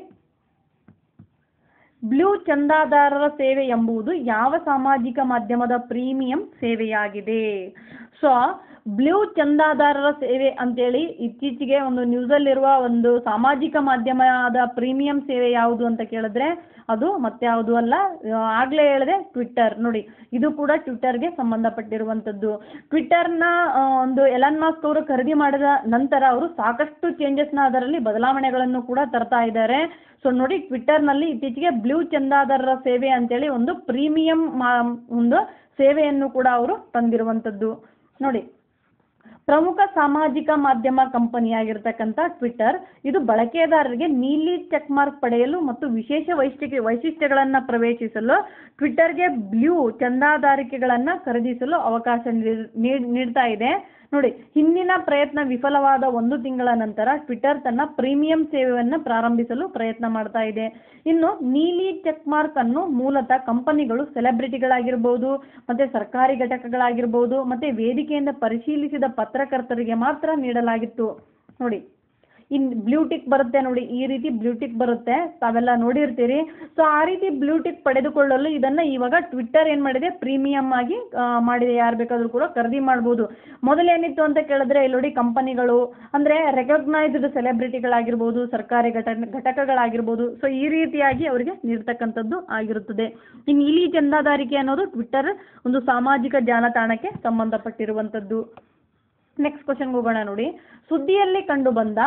ಬ್ಲೂ ಚಂದಾದಾರರ ಸೇವೆ ಎಂಬುದು ಯಾವ ಸಾಮಾಜಿಕ ಮಾಧ್ಯಮದ ಪ್ರೀಮಿಯಂ ಸೇವೆಯಾಗಿದೆ ಸೊ ಬ್ಲೂ ಚಂದಾದಾರರ ಸೇವೆ ಅಂತೇಳಿ ಇತ್ತೀಚೆಗೆ ಒಂದು ನ್ಯೂಸಲ್ಲಿರುವ ಒಂದು ಸಾಮಾಜಿಕ ಮಾಧ್ಯಮದ ಪ್ರೀಮಿಯಂ ಸೇವೆ ಯಾವುದು ಅಂತ ಕೇಳಿದ್ರೆ ಅದು ಮತ್ತೆ ಯಾವುದು ಅಲ್ಲ ಆಗಲೇ ಹೇಳಿದೆ ಟ್ವಿಟ್ಟರ್ ನೋಡಿ ಇದು ಕೂಡ ಟ್ವಿಟ್ಟರ್ಗೆ ಸಂಬಂಧಪಟ್ಟಿರುವಂಥದ್ದು ಟ್ವಿಟ್ಟರ್ನ ಆ, ಒಂದು ಎಲನ್ ಮಾಸ್ಕ್ ಅವರು ಖರೀದಿ ಮಾಡಿದ ನಂತರ ಅವರು ಸಾಕಷ್ಟು ಚೇಂಜಸ್ನ ಅದರಲ್ಲಿ ಬದಲಾವಣೆಗಳನ್ನು ಕೂಡ ತರ್ತಾ ಇದ್ದಾರೆ ಸೊ ನೋಡಿ ಟ್ವಿಟ್ಟರ್ನಲ್ಲಿ ಇತ್ತೀಚೆಗೆ ಬ್ಲೂ ಚಂದಾದಾರರ ಸೇವೆ ಅಂತೇಳಿ ಒಂದು ಪ್ರೀಮಿಯಂ ಒಂದು ಸೇವೆಯನ್ನು ಕೂಡ ಅವರು ತಂದಿರುವಂಥದ್ದು ನೋಡಿ ಪ್ರಮುಖ ಸಾಮಾಜಿಕ ಮಾಧ್ಯಮ ಕಂಪನಿಯಾಗಿರ್ತಕ್ಕಂಥ ಟ್ವಿಟ್ಟರ್ ಇದು ಬಳಕೆದಾರರಿಗೆ ನೀಲಿ ಚೆಕ್ ಮಾರ್ಕ್ ಪಡೆಯಲು ಮತ್ತು ವಿಶೇಷ ವೈಶಿಷ್ಟ್ಯ ವೈಶಿಷ್ಟ್ಯಗಳನ್ನು ಪ್ರವೇಶಿಸಲು ಟ್ವಿಟ್ಟರ್ಗೆ ಬ್ಲೂ ಚಂದಾದಾರಿಕೆಗಳನ್ನು ಖರೀದಿಸಲು ಅವಕಾಶ ನೀಡ್- ನೀಡ್- ನೀಡ್ತಾ ಇದೆ ನೋಡಿ ಹಿಂದಿನ ಪ್ರಯತ್ನ ವಿಫಲವಾದ ಒಂದು ತಿಂಗಳ ನಂತರ ಟ್ವಿಟ್ಟರ್ ತನ್ನ ಪ್ರೀಮಿಯಂ ಸೇವೆಯನ್ನು ಪ್ರಾರಂಭಿಸಲು ಪ್ರಯತ್ನ ಮಾಡ್ತಾ ಇದೆ ಇನ್ನು ನೀಲಿ ಚೆಕ್ ಮಾರ್ಕ್ ಅನ್ನು ಮೂಲತಃ ಕಂಪನಿಗಳು ಸೆಲೆಬ್ರಿಟಿಗಳಾಗಿರ್ಬೋದು ಮತ್ತೆ ಸರ್ಕಾರಿ ಘಟಕಗಳಾಗಿರ್ಬೋದು ಮತ್ತೆ ವೇದಿಕೆಯಿಂದ ಪರಿಶೀಲಿಸಿದ ಪತ್ರಕರ್ತರಿಗೆ ಮಾತ್ರ ನೀಡಲಾಗಿತ್ತು ನೋಡಿ ಇನ್ ಬ್ಲೂಟಿಕ್ ಬರುತ್ತೆ ನೋಡಿ ಈ ರೀತಿ ಬ್ಲೂಟಿಕ್ ಬರುತ್ತೆ ತಾವೆಲ್ಲ ನೋಡಿರ್ತೀರಿ ಸೊ ಆ ರೀತಿ ಬ್ಲೂಟಿಕ್ ಪಡೆದುಕೊಳ್ಳಲು ಇದನ್ನ ಇವಾಗ ಟ್ವಿಟ್ಟರ್ ಏನ್ ಮಾಡಿದೆ ಪ್ರೀಮಿಯಂ ಆಗಿ ಆ, ಮಾಡಿದೆ ಯಾರು ಬೇಕಾದ್ರೂ ಕೂಡ ಖರೀದಿ ಮಾಡ್ಬೋದು ಮೊದಲೇನಿತ್ತು ಅಂತ ಕೇಳಿದ್ರೆ ಇಲ್ಲಿ ನೋಡಿ ಕಂಪನಿಗಳು ಅಂದ್ರೆ ರೆಕಗ್ನೈಸ್ಡ್ ಸೆಲೆಬ್ರಿಟಿಗಳಾಗಿರ್ಬೋದು ಸರ್ಕಾರಿ ಘಟ ಘಟಕಗಳಾಗಿರ್ಬೋದು ಸೊ ಈ ರೀತಿಯಾಗಿ ಅವರಿಗೆ ನೀಡ್ತಕ್ಕಂಥದ್ದು ಆಗಿರುತ್ತದೆ ಇನ್ನು ಇಲಿ ಚಂದಾದಾರಿಕೆ ಅನ್ನೋದು ಟ್ವಿಟ್ಟರ್ ಒಂದು ಸಾಮಾಜಿಕ ಜಾಲತಾಣಕ್ಕೆ ಸಂಬಂಧಪಟ್ಟಿರುವಂಥದ್ದು ನೆಕ್ಸ್ಟ್ ಕ್ವಶನ್ಗೆ ಹೋಗೋಣ ನೋಡಿ ಸುದ್ದಿಯಲ್ಲಿ ಕಂಡುಬಂದ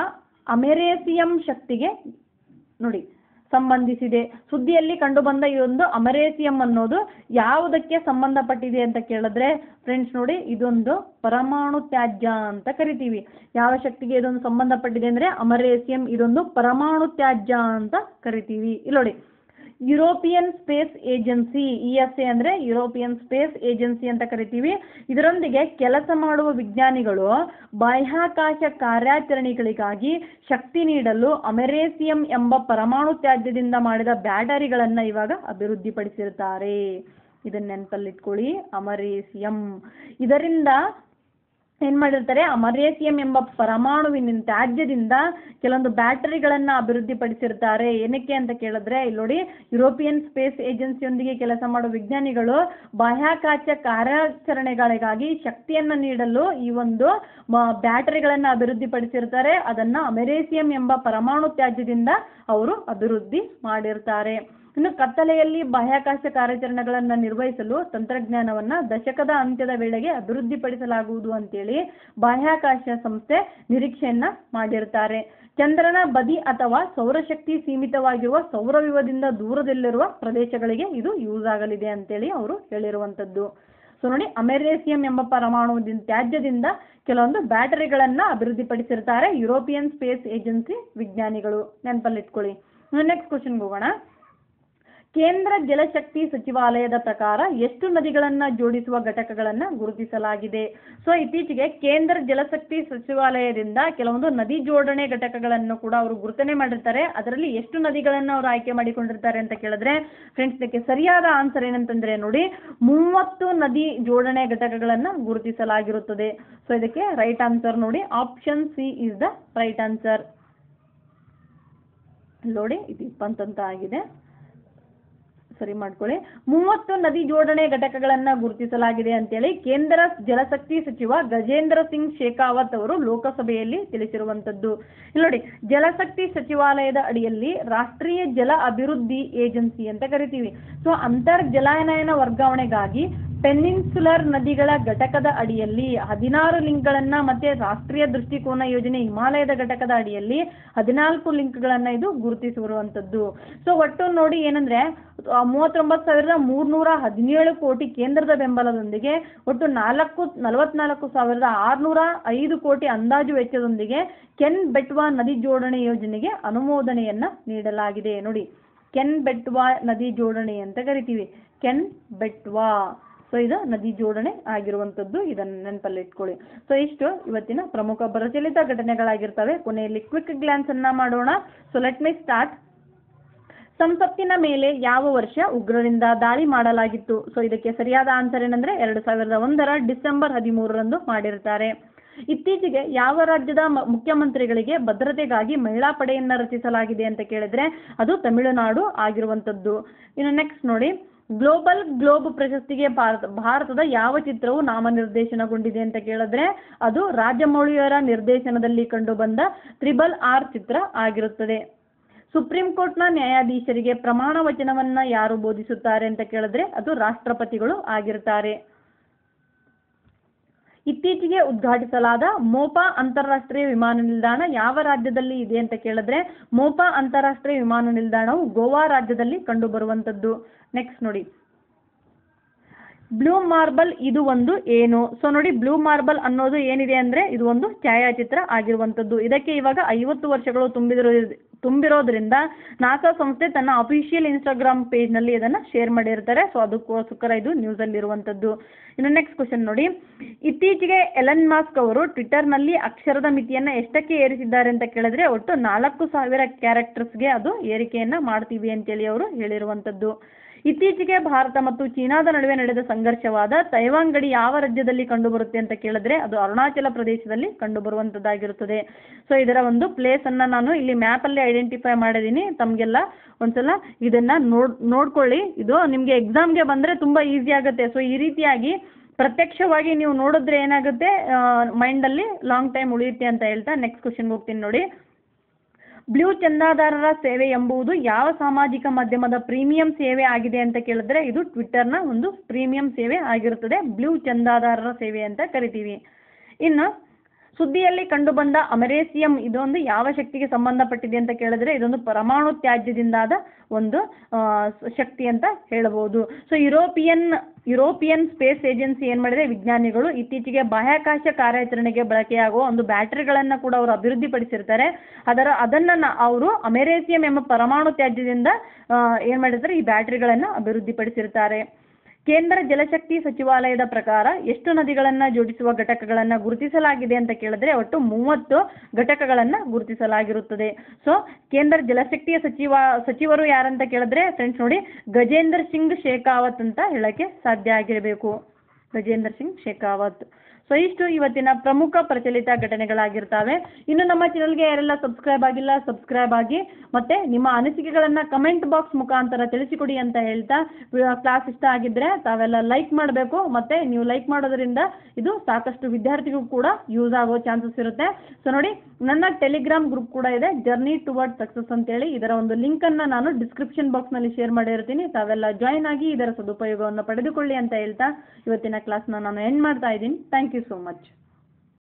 ಅಮೆರೇಸಿಯಂ ಶಕ್ತಿಗೆ ನೋಡಿ ಸಂಬಂಧಿಸಿದೆ ಸುದ್ದಿಯಲ್ಲಿ ಕಂಡುಬಂದ ಈ ಒಂದು ಅಮರೇಸಿಯಂ ಅನ್ನೋದು ಯಾವುದಕ್ಕೆ ಸಂಬಂಧಪಟ್ಟಿದೆ ಅಂತ ಕೇಳಿದ್ರೆ ಫ್ರೆಂಡ್ಸ್ ನೋಡಿ ಇದೊಂದು ಪರಮಾಣು ತ್ಯಾಜ್ಯ ಅಂತ ಕರಿತೀವಿ ಯಾವ ಶಕ್ತಿಗೆ ಇದೊಂದು ಸಂಬಂಧಪಟ್ಟಿದೆ ಅಂದ್ರೆ ಅಮರೇಸಿಯಂ ಇದೊಂದು ಪರಮಾಣು ತ್ಯಾಜ್ಯ ಅಂತ ಕರಿತೀವಿ ಇಲ್ಲಿ ನೋಡಿ European space agency E S A ಅಂದರೆ ಯುರೋಪಿಯನ್ ಸ್ಪೇಸ್ ಏಜೆನ್ಸಿ ಅಂತ ಕರಿತೀವಿ ಇದರೊಂದಿಗೆ ಕೆಲಸ ಮಾಡುವ ವಿಜ್ಞಾನಿಗಳು ಬಾಹ್ಯಾಕಾಶ ಕಾರ್ಯಾಚರಣೆಗಳಿಗಾಗಿ ಶಕ್ತಿ ನೀಡಲು ಅಮೆರೇಸಿಯಂ ಎಂಬ ಪರಮಾಣು ತ್ಯಾಜ್ಯದಿಂದ ಮಾಡಿದ ಬ್ಯಾಟರಿಗಳನ್ನು ಇವಾಗ ಅಭಿವೃದ್ಧಿಪಡಿಸಿರ್ತಾರೆ ಇದನ್ನ ನೆನಪಲ್ಲಿಟ್ಕೊಳ್ಳಿ ಅಮರೇಸಿಯಂ ಇದರಿಂದ ಏನು ಮಾಡಿರ್ತಾರೆ ಅಮರೇಸಿಯಂ ಎಂಬ ಪರಮಾಣುವಿನ ತ್ಯಾಜ್ಯದಿಂದ ಕೆಲವೊಂದು ಬ್ಯಾಟರಿಗಳನ್ನು ಅಭಿವೃದ್ಧಿಪಡಿಸಿರ್ತಾರೆ ಏನಕ್ಕೆ ಅಂತ ಕೇಳಿದ್ರೆ ಇಲ್ಲಿ ನೋಡಿ ಯುರೋಪಿಯನ್ ಸ್ಪೇಸ್ ಏಜೆನ್ಸಿಯೊಂದಿಗೆ ಕೆಲಸ ಮಾಡುವ ವಿಜ್ಞಾನಿಗಳು ಬಾಹ್ಯಾಕಾಶ ಕಾರ್ಯಾಚರಣೆಗಳಿಗಾಗಿ ಶಕ್ತಿಯನ್ನು ನೀಡಲು ಈ ಒಂದು ಬ್ಯಾಟರಿಗಳನ್ನು ಅಭಿವೃದ್ಧಿಪಡಿಸಿರ್ತಾರೆ ಅದನ್ನು ಅಮೆರೇಸಿಯಂ ಎಂಬ ಪರಮಾಣು ತ್ಯಾಜ್ಯದಿಂದ ಅವರು ಅಭಿವೃದ್ಧಿ ಮಾಡಿರ್ತಾರೆ ಇನ್ನು ಕತ್ತಲೆಯಲ್ಲಿ ಬಾಹ್ಯಾಕಾಶ ಕಾರ್ಯಾಚರಣೆಗಳನ್ನು ನಿರ್ವಹಿಸಲು ತಂತ್ರಜ್ಞಾನವನ್ನ ದಶಕದ ಅಂತ್ಯದ ವೇಳೆಗೆ ಅಭಿವೃದ್ಧಿಪಡಿಸಲಾಗುವುದು ಅಂತೇಳಿ ಬಾಹ್ಯಾಕಾಶ ಸಂಸ್ಥೆ ನಿರೀಕ್ಷೆಯನ್ನ ಮಾಡಿರ್ತಾರೆ ಚಂದ್ರನ ಬದಿ ಅಥವಾ ಸೌರಶಕ್ತಿ ಸೀಮಿತವಾಗಿರುವ ಸೌರವ್ಯೂಹದಿಂದ ದೂರದಲ್ಲಿರುವ ಪ್ರದೇಶಗಳಿಗೆ ಇದು ಯೂಸ್ ಆಗಲಿದೆ ಅಂತೇಳಿ ಅವರು ಹೇಳಿರುವಂಥದ್ದು ಸೊ ನೋಡಿ ಅಮೆರೇಸಿಯಂ ಎಂಬ ಪರಮಾಣು ತ್ಯಾಜ್ಯದಿಂದ ಕೆಲವೊಂದು ಬ್ಯಾಟರಿಗಳನ್ನ ಅಭಿವೃದ್ಧಿಪಡಿಸಿರ್ತಾರೆ ಯುರೋಪಿಯನ್ ಸ್ಪೇಸ್ ಏಜೆನ್ಸಿ ವಿಜ್ಞಾನಿಗಳು ನೆನಪಲ್ಲಿಟ್ಕೊಳ್ಳಿ ನೆಕ್ಸ್ಟ್ ಕ್ವಶನ್ಗೆ ಹೋಗೋಣ ಕೇಂದ್ರ ಜಲಶಕ್ತಿ ಸಚಿವಾಲಯದ ಪ್ರಕಾರ ಎಷ್ಟು ನದಿಗಳನ್ನು ಜೋಡಿಸುವ ಘಟಕಗಳನ್ನು ಗುರುತಿಸಲಾಗಿದೆ ಸೊ ಇತ್ತೀಚೆಗೆ ಕೇಂದ್ರ ಜಲಶಕ್ತಿ ಸಚಿವಾಲಯದಿಂದ ಕೆಲವೊಂದು ನದಿ ಜೋಡಣೆ ಘಟಕಗಳನ್ನು ಕೂಡ ಅವರು ಗುರುತನೆ ಮಾಡಿರ್ತಾರೆ ಅದರಲ್ಲಿ ಎಷ್ಟು ನದಿಗಳನ್ನು ಅವರು ಆಯ್ಕೆ ಮಾಡಿಕೊಂಡಿರ್ತಾರೆ ಅಂತ ಕೇಳಿದ್ರೆ ಫ್ರೆಂಡ್ಸ್ ಇದಕ್ಕೆ ಸರಿಯಾದ ಆನ್ಸರ್ ಏನಂತಂದ್ರೆ ನೋಡಿ ಮೂವತ್ತು ನದಿ ಜೋಡಣೆ ಘಟಕಗಳನ್ನು ಗುರುತಿಸಲಾಗಿರುತ್ತದೆ ಸೊ ಇದಕ್ಕೆ ರೈಟ್ ಆನ್ಸರ್ ನೋಡಿ option C is the right answer ನೋಡಿ ಇದು ಇಪ್ಪತ್ತಂತ ಆಗಿದೆ ಸರಿ ಮಾಡ್ಕೊಳ್ಳಿ ಮೂವತ್ತು ನದಿ ಜೋಡಣೆ ಘಟಕಗಳನ್ನು ಗುರುತಿಸಲಾಗಿದೆ ಅಂತೇಳಿ ಕೇಂದ್ರ ಜಲಶಕ್ತಿ ಸಚಿವ ಗಜೇಂದ್ರ ಸಿಂಗ್ ಶೇಖಾವತ್ ಅವರು ಲೋಕಸಭೆಯಲ್ಲಿ ತಿಳಿಸಿರುವಂತದ್ದು ಇಲ್ಲಿ ನೋಡಿ ಜಲಶಕ್ತಿ ಸಚಿವಾಲಯದ ಅಡಿಯಲ್ಲಿ ರಾಷ್ಟ್ರೀಯ ಜಲ ಅಭಿವೃದ್ಧಿ ಏಜೆನ್ಸಿ ಅಂತ ಕರಿತೀವಿ ಸೊ ಅಂತರ್ ಜಲಾನಯನ ವರ್ಗಾವಣೆಗಾಗಿ ಪೆನಿನ್ಸುಲರ್ ನದಿಗಳ ಘಟಕದ ಅಡಿಯಲ್ಲಿ ಹದಿನಾರು ಲಿಂಕ್ಗಳನ್ನ ಮತ್ತೆ ರಾಷ್ಟ್ರೀಯ ದೃಷ್ಟಿಕೋನ ಯೋಜನೆ ಹಿಮಾಲಯದ ಘಟಕದ ಅಡಿಯಲ್ಲಿ ಹದಿನಾಲ್ಕು ಲಿಂಕ್ಗಳನ್ನ ಇದು ಗುರುತಿಸಿರುವಂತದ್ದು ಸೊ ಒಟ್ಟು ನೋಡಿ ಏನಂದ್ರೆ ಆ, ಮೂವತ್ತೊಂಬತ್ತು ಸಾವಿರದ ಮೂರ್ನೂರ ಹದಿನೇಳು ಕೋಟಿ ಕೇಂದ್ರದ ಬೆಂಬಲದೊಂದಿಗೆ ಒಟ್ಟು ನಾಲ್ಕು ನಲವತ್ನಾಲ್ಕು ಸಾವಿರದ ಆರುನೂರ ಐದು ಕೋಟಿ ಅಂದಾಜು ವೆಚ್ಚದೊಂದಿಗೆ ಕೆನ್ ಬೆಟ್ವಾ ನದಿ ಜೋಡಣೆ ಯೋಜನೆಗೆ ಅನುಮೋದನೆಯನ್ನ ನೀಡಲಾಗಿದೆ ನೋಡಿ ಕೆನ್ ಬೆಟ್ವಾ ನದಿ ಜೋಡಣೆ ಅಂತ ಕರಿತೀವಿ ಕೆನ್ ಬೆಟ್ವಾ ಸೊ ಇದು ನದಿ ಜೋಡಣೆ ಆಗಿರುವಂಥದ್ದು ಇದನ್ನು ನೆನಪಲ್ಲಿ ಇಟ್ಕೊಳ್ಳಿ ಸೊ ಇಷ್ಟು ಇವತ್ತಿನ ಪ್ರಮುಖ ಪ್ರಚಲಿತ ಘಟನೆಗಳಾಗಿರ್ತವೆ ಕೊನೆಯಲ್ಲಿ ಕ್ವಿಕ್ ಗ್ಲಾನ್ಸ್ ಅನ್ನ ಮಾಡೋಣ ಸೊ ಲೆಟ್ ಮೈ ಸ್ಟಾರ್ಟ್ ಸಂಸತ್ತಿನ ಮೇಲೆ ಯಾವ ವರ್ಷ ಉಗ್ರರಿಂದ ದಾಳಿ ಮಾಡಲಾಗಿತ್ತು ಸೊ ಇದಕ್ಕೆ ಸರಿಯಾದ ಆನ್ಸರ್ ಏನಂದ್ರೆ ಎರಡು ಸಾವಿರದ ಒಂದರ ಡಿಸೆಂಬರ್ ಹದಿಮೂರರಂದು ಮಾಡಿರ್ತಾರೆ ಇತ್ತೀಚೆಗೆ ಯಾವ ರಾಜ್ಯದ ಮ- ಮುಖ್ಯಮಂತ್ರಿಗಳಿಗೆ ಭದ್ರತೆಗಾಗಿ ಮಹಿಳಾ ಪಡೆಯನ್ನ ರಚಿಸಲಾಗಿದೆ ಅಂತ ಕೇಳಿದ್ರೆ ಅದು ತಮಿಳುನಾಡು ಆಗಿರುವಂತದ್ದು ಇನ್ನು ನೆಕ್ಸ್ಟ್ ನೋಡಿ ಗ್ಲೋಬಲ್ ಗ್ಲೋಬ್ ಪ್ರಶಸ್ತಿಗೆ ಭಾರತ ಭಾರತದ ಯಾವ ಚಿತ್ರವು ನಾಮನಿರ್ದೇಶನಗೊಂಡಿದೆ ಅಂತ ಕೇಳಿದ್ರೆ ಅದು ರಾಜಮೌಳಿಯವರ ನಿರ್ದೇಶನದಲ್ಲಿ ಕಂಡುಬಂದ ತ್ರಿಬಲ್ ಆರ್ ಚಿತ್ರ ಆಗಿರುತ್ತದೆ ಸುಪ್ರೀಂ ಕೋರ್ಟ್ನ ನ್ಯಾಯಾಧೀಶರಿಗೆ ಪ್ರಮಾಣ ವಚನವನ್ನ ಯಾರು ಬೋಧಿಸುತ್ತಾರೆ ಅಂತ ಕೇಳಿದ್ರೆ ಅದು ರಾಷ್ಟ್ರಪತಿಗಳು ಆಗಿರ್ತಾರೆ ಇತ್ತೀಚೆಗೆ ಉದ್ಘಾಟಿಸಲಾದ ಮೋಪಾ ಅಂತಾರಾಷ್ಟ್ರೀಯ ವಿಮಾನ ನಿಲ್ದಾಣ ಯಾವ ರಾಜ್ಯದಲ್ಲಿ ಇದೆ ಅಂತ ಕೇಳಿದ್ರೆ ಮೋಪಾ ಅಂತಾರಾಷ್ಟ್ರೀಯ ವಿಮಾನ ನಿಲ್ದಾಣವು ಗೋವಾ ರಾಜ್ಯದಲ್ಲಿ ಕಂಡುಬರುವಂತದ್ದು ನೆಕ್ಸ್ಟ್ ನೋಡಿ ಬ್ಲೂ ಮಾರ್ಬಲ್ ಇದು ಒಂದು ಏನು ಸೊ ನೋಡಿ ಬ್ಲೂ ಮಾರ್ಬಲ್ ಅನ್ನೋದು ಏನಿದೆ ಅಂದ್ರೆ ಇದು ಒಂದು ಛಾಯಾಚಿತ್ರ ಆಗಿರುವಂತದ್ದು ಇದಕ್ಕೆ ಇವಾಗ ಐವತ್ತು ವರ್ಷಗಳು ತುಂಬಿದಿರೋ ತುಂಬಿರೋದ್ರಿಂದ ನಾಸಾ ಸಂಸ್ಥೆ ತನ್ನ ಅಫಿಷಿಯಲ್ ಇನ್ಸ್ಟಾಗ್ರಾಮ್ ಪೇಜ್ನಲ್ಲಿ ಇದನ್ನ ಶೇರ್ ಮಾಡಿರ್ತಾರೆ ಸೊ ಅದಕ್ಕೋಸ್ಕರ ಇದು ನ್ಯೂಸಲ್ಲಿ ಇರುವಂತದ್ದು ಇನ್ನು ನೆಕ್ಸ್ಟ್ ಕ್ವಶನ್ ನೋಡಿ ಇತ್ತೀಚೆಗೆ ಎಲನ್ ಮಾಸ್ಕ್ ಅವರು ಟ್ವಿಟರ್ನಲ್ಲಿ ಅಕ್ಷರದ ಮಿತಿಯನ್ನ ಎಷ್ಟಕ್ಕೆ ಏರಿಸಿದ್ದಾರೆ ಅಂತ ಕೇಳಿದ್ರೆ ಒಟ್ಟು ನಾಲ್ಕು ಸಾವಿರ ಕ್ಯಾರೆಕ್ಟರ್ಸ್ಗೆ ಅದು ಏರಿಕೆಯನ್ನ ಮಾಡ್ತೀವಿ ಅಂತೇಳಿ ಅವರು ಹೇಳಿರುವಂತದ್ದು ಇತ್ತೀಚೆಗೆ ಭಾರತ ಮತ್ತು ಚೀನಾದ ನಡುವೆ ನಡೆದ ಸಂಘರ್ಷವಾದ ತೈವಾನ್ ಗಡಿ ಯಾವ ರಾಜ್ಯದಲ್ಲಿ ಕಂಡುಬರುತ್ತೆ ಅಂತ ಕೇಳಿದ್ರೆ ಅದು ಅರುಣಾಚಲ ಪ್ರದೇಶದಲ್ಲಿ ಕಂಡುಬರುವಂಥದ್ದಾಗಿರುತ್ತದೆ ಸೊ ಇದರ ಒಂದು ಪ್ಲೇಸ್ ಅನ್ನ ನಾನು ಇಲ್ಲಿ ಮ್ಯಾಪ್ ಅಲ್ಲಿ ಐಡೆಂಟಿಫೈ ಮಾಡಿದ್ದೀನಿ ತಮಗೆಲ್ಲ ಒಂದ್ಸಲ ಇದನ್ನ ನೋಡ್ ನೋಡ್ಕೊಳ್ಳಿ ಇದು ನಿಮಗೆ ಎಕ್ಸಾಮ್ಗೆ ಬಂದ್ರೆ ತುಂಬಾ ಈಸಿ ಆಗುತ್ತೆ ಸೊ ಈ ರೀತಿಯಾಗಿ ಪ್ರತ್ಯಕ್ಷವಾಗಿ ನೀವು ನೋಡಿದ್ರೆ ಏನಾಗುತ್ತೆ ಮೈಂಡಲ್ಲಿ ಲಾಂಗ್ ಟೈಮ್ ಉಳಿಯುತ್ತೆ ಅಂತ ಹೇಳ್ತಾ ನೆಕ್ಸ್ಟ್ ಕ್ವಶನ್ಗೆ ಹೋಗ್ತೀನಿ ನೋಡಿ ಬ್ಲೂ ಚಂದಾದಾರರ ಸೇವೆ ಎಂಬುದು ಯಾವ ಸಾಮಾಜಿಕ ಮಾಧ್ಯಮದ ಪ್ರೀಮಿಯಂ ಸೇವೆ ಆಗಿದೆ ಅಂತ ಕೇಳಿದ್ರೆ ಇದು ಟ್ವಿಟ್ಟರ್ನ ಒಂದು ಪ್ರೀಮಿಯಂ ಸೇವೆ ಆಗಿರುತ್ತದೆ ಬ್ಲೂ ಚಂದಾದಾರರ ಸೇವೆ ಅಂತ ಕರಿತೀವಿ ಇನ್ನು ಸುದ್ದಿಯಲ್ಲಿ ಕಂಡುಬಂದ ಅಮೆರೇಸಿಯಂ ಇದೊಂದು ಯಾವ ಶಕ್ತಿಗೆ ಸಂಬಂಧಪಟ್ಟಿದೆ ಅಂತ ಕೇಳಿದ್ರೆ ಇದೊಂದು ಪರಮಾಣು ತ್ಯಾಜ್ಯದಿಂದಾದ ಒಂದು ಆ, ಸ- ಶಕ್ತಿ ಅಂತ ಹೇಳಬಹುದು so European European space agency ಏನು ಮಾಡಿದೆ ವಿಜ್ಞಾನಿಗಳು ಇತ್ತೀಚೆಗೆ ಬಾಹ್ಯಾಕಾಶ ಕಾರ್ಯಾಚರಣೆಗೆ ಬಳಕೆಯಾಗುವ ಒಂದು ಬ್ಯಾಟರಿಗಳನ್ನು ಕೂಡ ಅವರು ಅಭಿವೃದ್ಧಿಪಡಿಸಿರ್ತಾರೆ ಅದರ ಅದನ್ನು ಅವರು ಅಮೆರೇಸಿಯಂ ಎಂಬ ಪರಮಾಣು ತ್ಯಾಜ್ಯದಿಂದ ಏನು ಮಾಡಿರ್ತಾರೆ ಈ ಬ್ಯಾಟರಿಗಳನ್ನು ಅಭಿವೃದ್ಧಿಪಡಿಸಿರ್ತಾರೆ ಕೇಂದ್ರ ಜಲಶಕ್ತಿ ಸಚಿವಾಲಯದ ಪ್ರಕಾರ ಎಷ್ಟು ನದಿಗಳನ್ನು ಜೋಡಿಸುವ ಘಟಕಗಳನ್ನು ಗುರುತಿಸಲಾಗಿದೆ ಅಂತ ಕೇಳಿದ್ರೆ ಒಟ್ಟು ಮೂವತ್ತು ಘಟಕಗಳನ್ನು ಗುರುತಿಸಲಾಗಿರುತ್ತದೆ ಸೊ ಕೇಂದ್ರ ಜಲಶಕ್ತಿಯ ಸಚಿವ ಸಚಿವರು ಯಾರಂತ ಕೇಳಿದ್ರೆ ಫ್ರೆಂಡ್ಸ್ ನೋಡಿ ಗಜೇಂದ್ರ ಸಿಂಗ್ ಶೇಖಾವತ್ ಅಂತ ಹೇಳಕ್ಕೆ ಸಾಧ್ಯ ಆಗಿರಬೇಕು ಗಜೇಂದ್ರ ಸಿಂಗ್ ಶೇಖಾವತ್ ಸೊ ಇಷ್ಟು ಇವತ್ತಿನ ಪ್ರಮುಖ ಪ್ರಚಲಿತ ಘಟನೆಗಳಾಗಿರ್ತವೆ ಇನ್ನು ನಮ್ಮ ಚಾನಲ್ಗೆ ಯಾರೆಲ್ಲ ಸಬ್ಸ್ಕ್ರೈಬ್ ಆಗಿಲ್ಲ ಸಬ್ಸ್ಕ್ರೈಬ್ ಆಗಿ ಮತ್ತೆ ನಿಮ್ಮ ಅನಿಸಿಕೆಗಳನ್ನು ಕಮೆಂಟ್ ಬಾಕ್ಸ್ ಮುಖಾಂತರ ತಿಳಿಸಿಕೊಡಿ ಅಂತ ಹೇಳ್ತಾ ಕ್ಲಾಸ್ ಇಷ್ಟ ಆಗಿದ್ದರೆ ತಾವೆಲ್ಲ ಲೈಕ್ ಮಾಡಬೇಕು ಮತ್ತೆ ನೀವು ಲೈಕ್ ಮಾಡೋದ್ರಿಂದ ಇದು ಸಾಕಷ್ಟು ವಿದ್ಯಾರ್ಥಿಗೂ ಕೂಡ ಯೂಸ್ ಆಗೋ ಚಾನ್ಸಸ್ ಇರುತ್ತೆ ಸೊ ನೋಡಿ ನನ್ನ ಟೆಲಿಗ್ರಾಮ್ ಗ್ರೂಪ್ ಕೂಡ ಇದೆ ಜರ್ನಿ ಟುವರ್ಡ್ ಸಕ್ಸಸ್ ಅಂತೇಳಿ ಇದರ ಒಂದು ಲಿಂಕನ್ನು ನಾನು ಡಿಸ್ಕ್ರಿಪ್ಷನ್ ಬಾಕ್ಸ್ನಲ್ಲಿ ಶೇರ್ ಮಾಡಿರ್ತೀನಿ ತಾವೆಲ್ಲ ಜಾಯ್ನ್ ಆಗಿ ಇದರ ಸದುಪಯೋಗವನ್ನು ಪಡೆದುಕೊಳ್ಳಿ ಅಂತ ಹೇಳ್ತಾ ಇವತ್ತಿನ ಕ್ಲಾಸ್ನ ನಾನು ಎಂಡ್ ಮಾಡ್ತಾ ಇದ್ದೀನಿ ಥ್ಯಾಂಕ್ ಯು ಸೋ ಮಚ್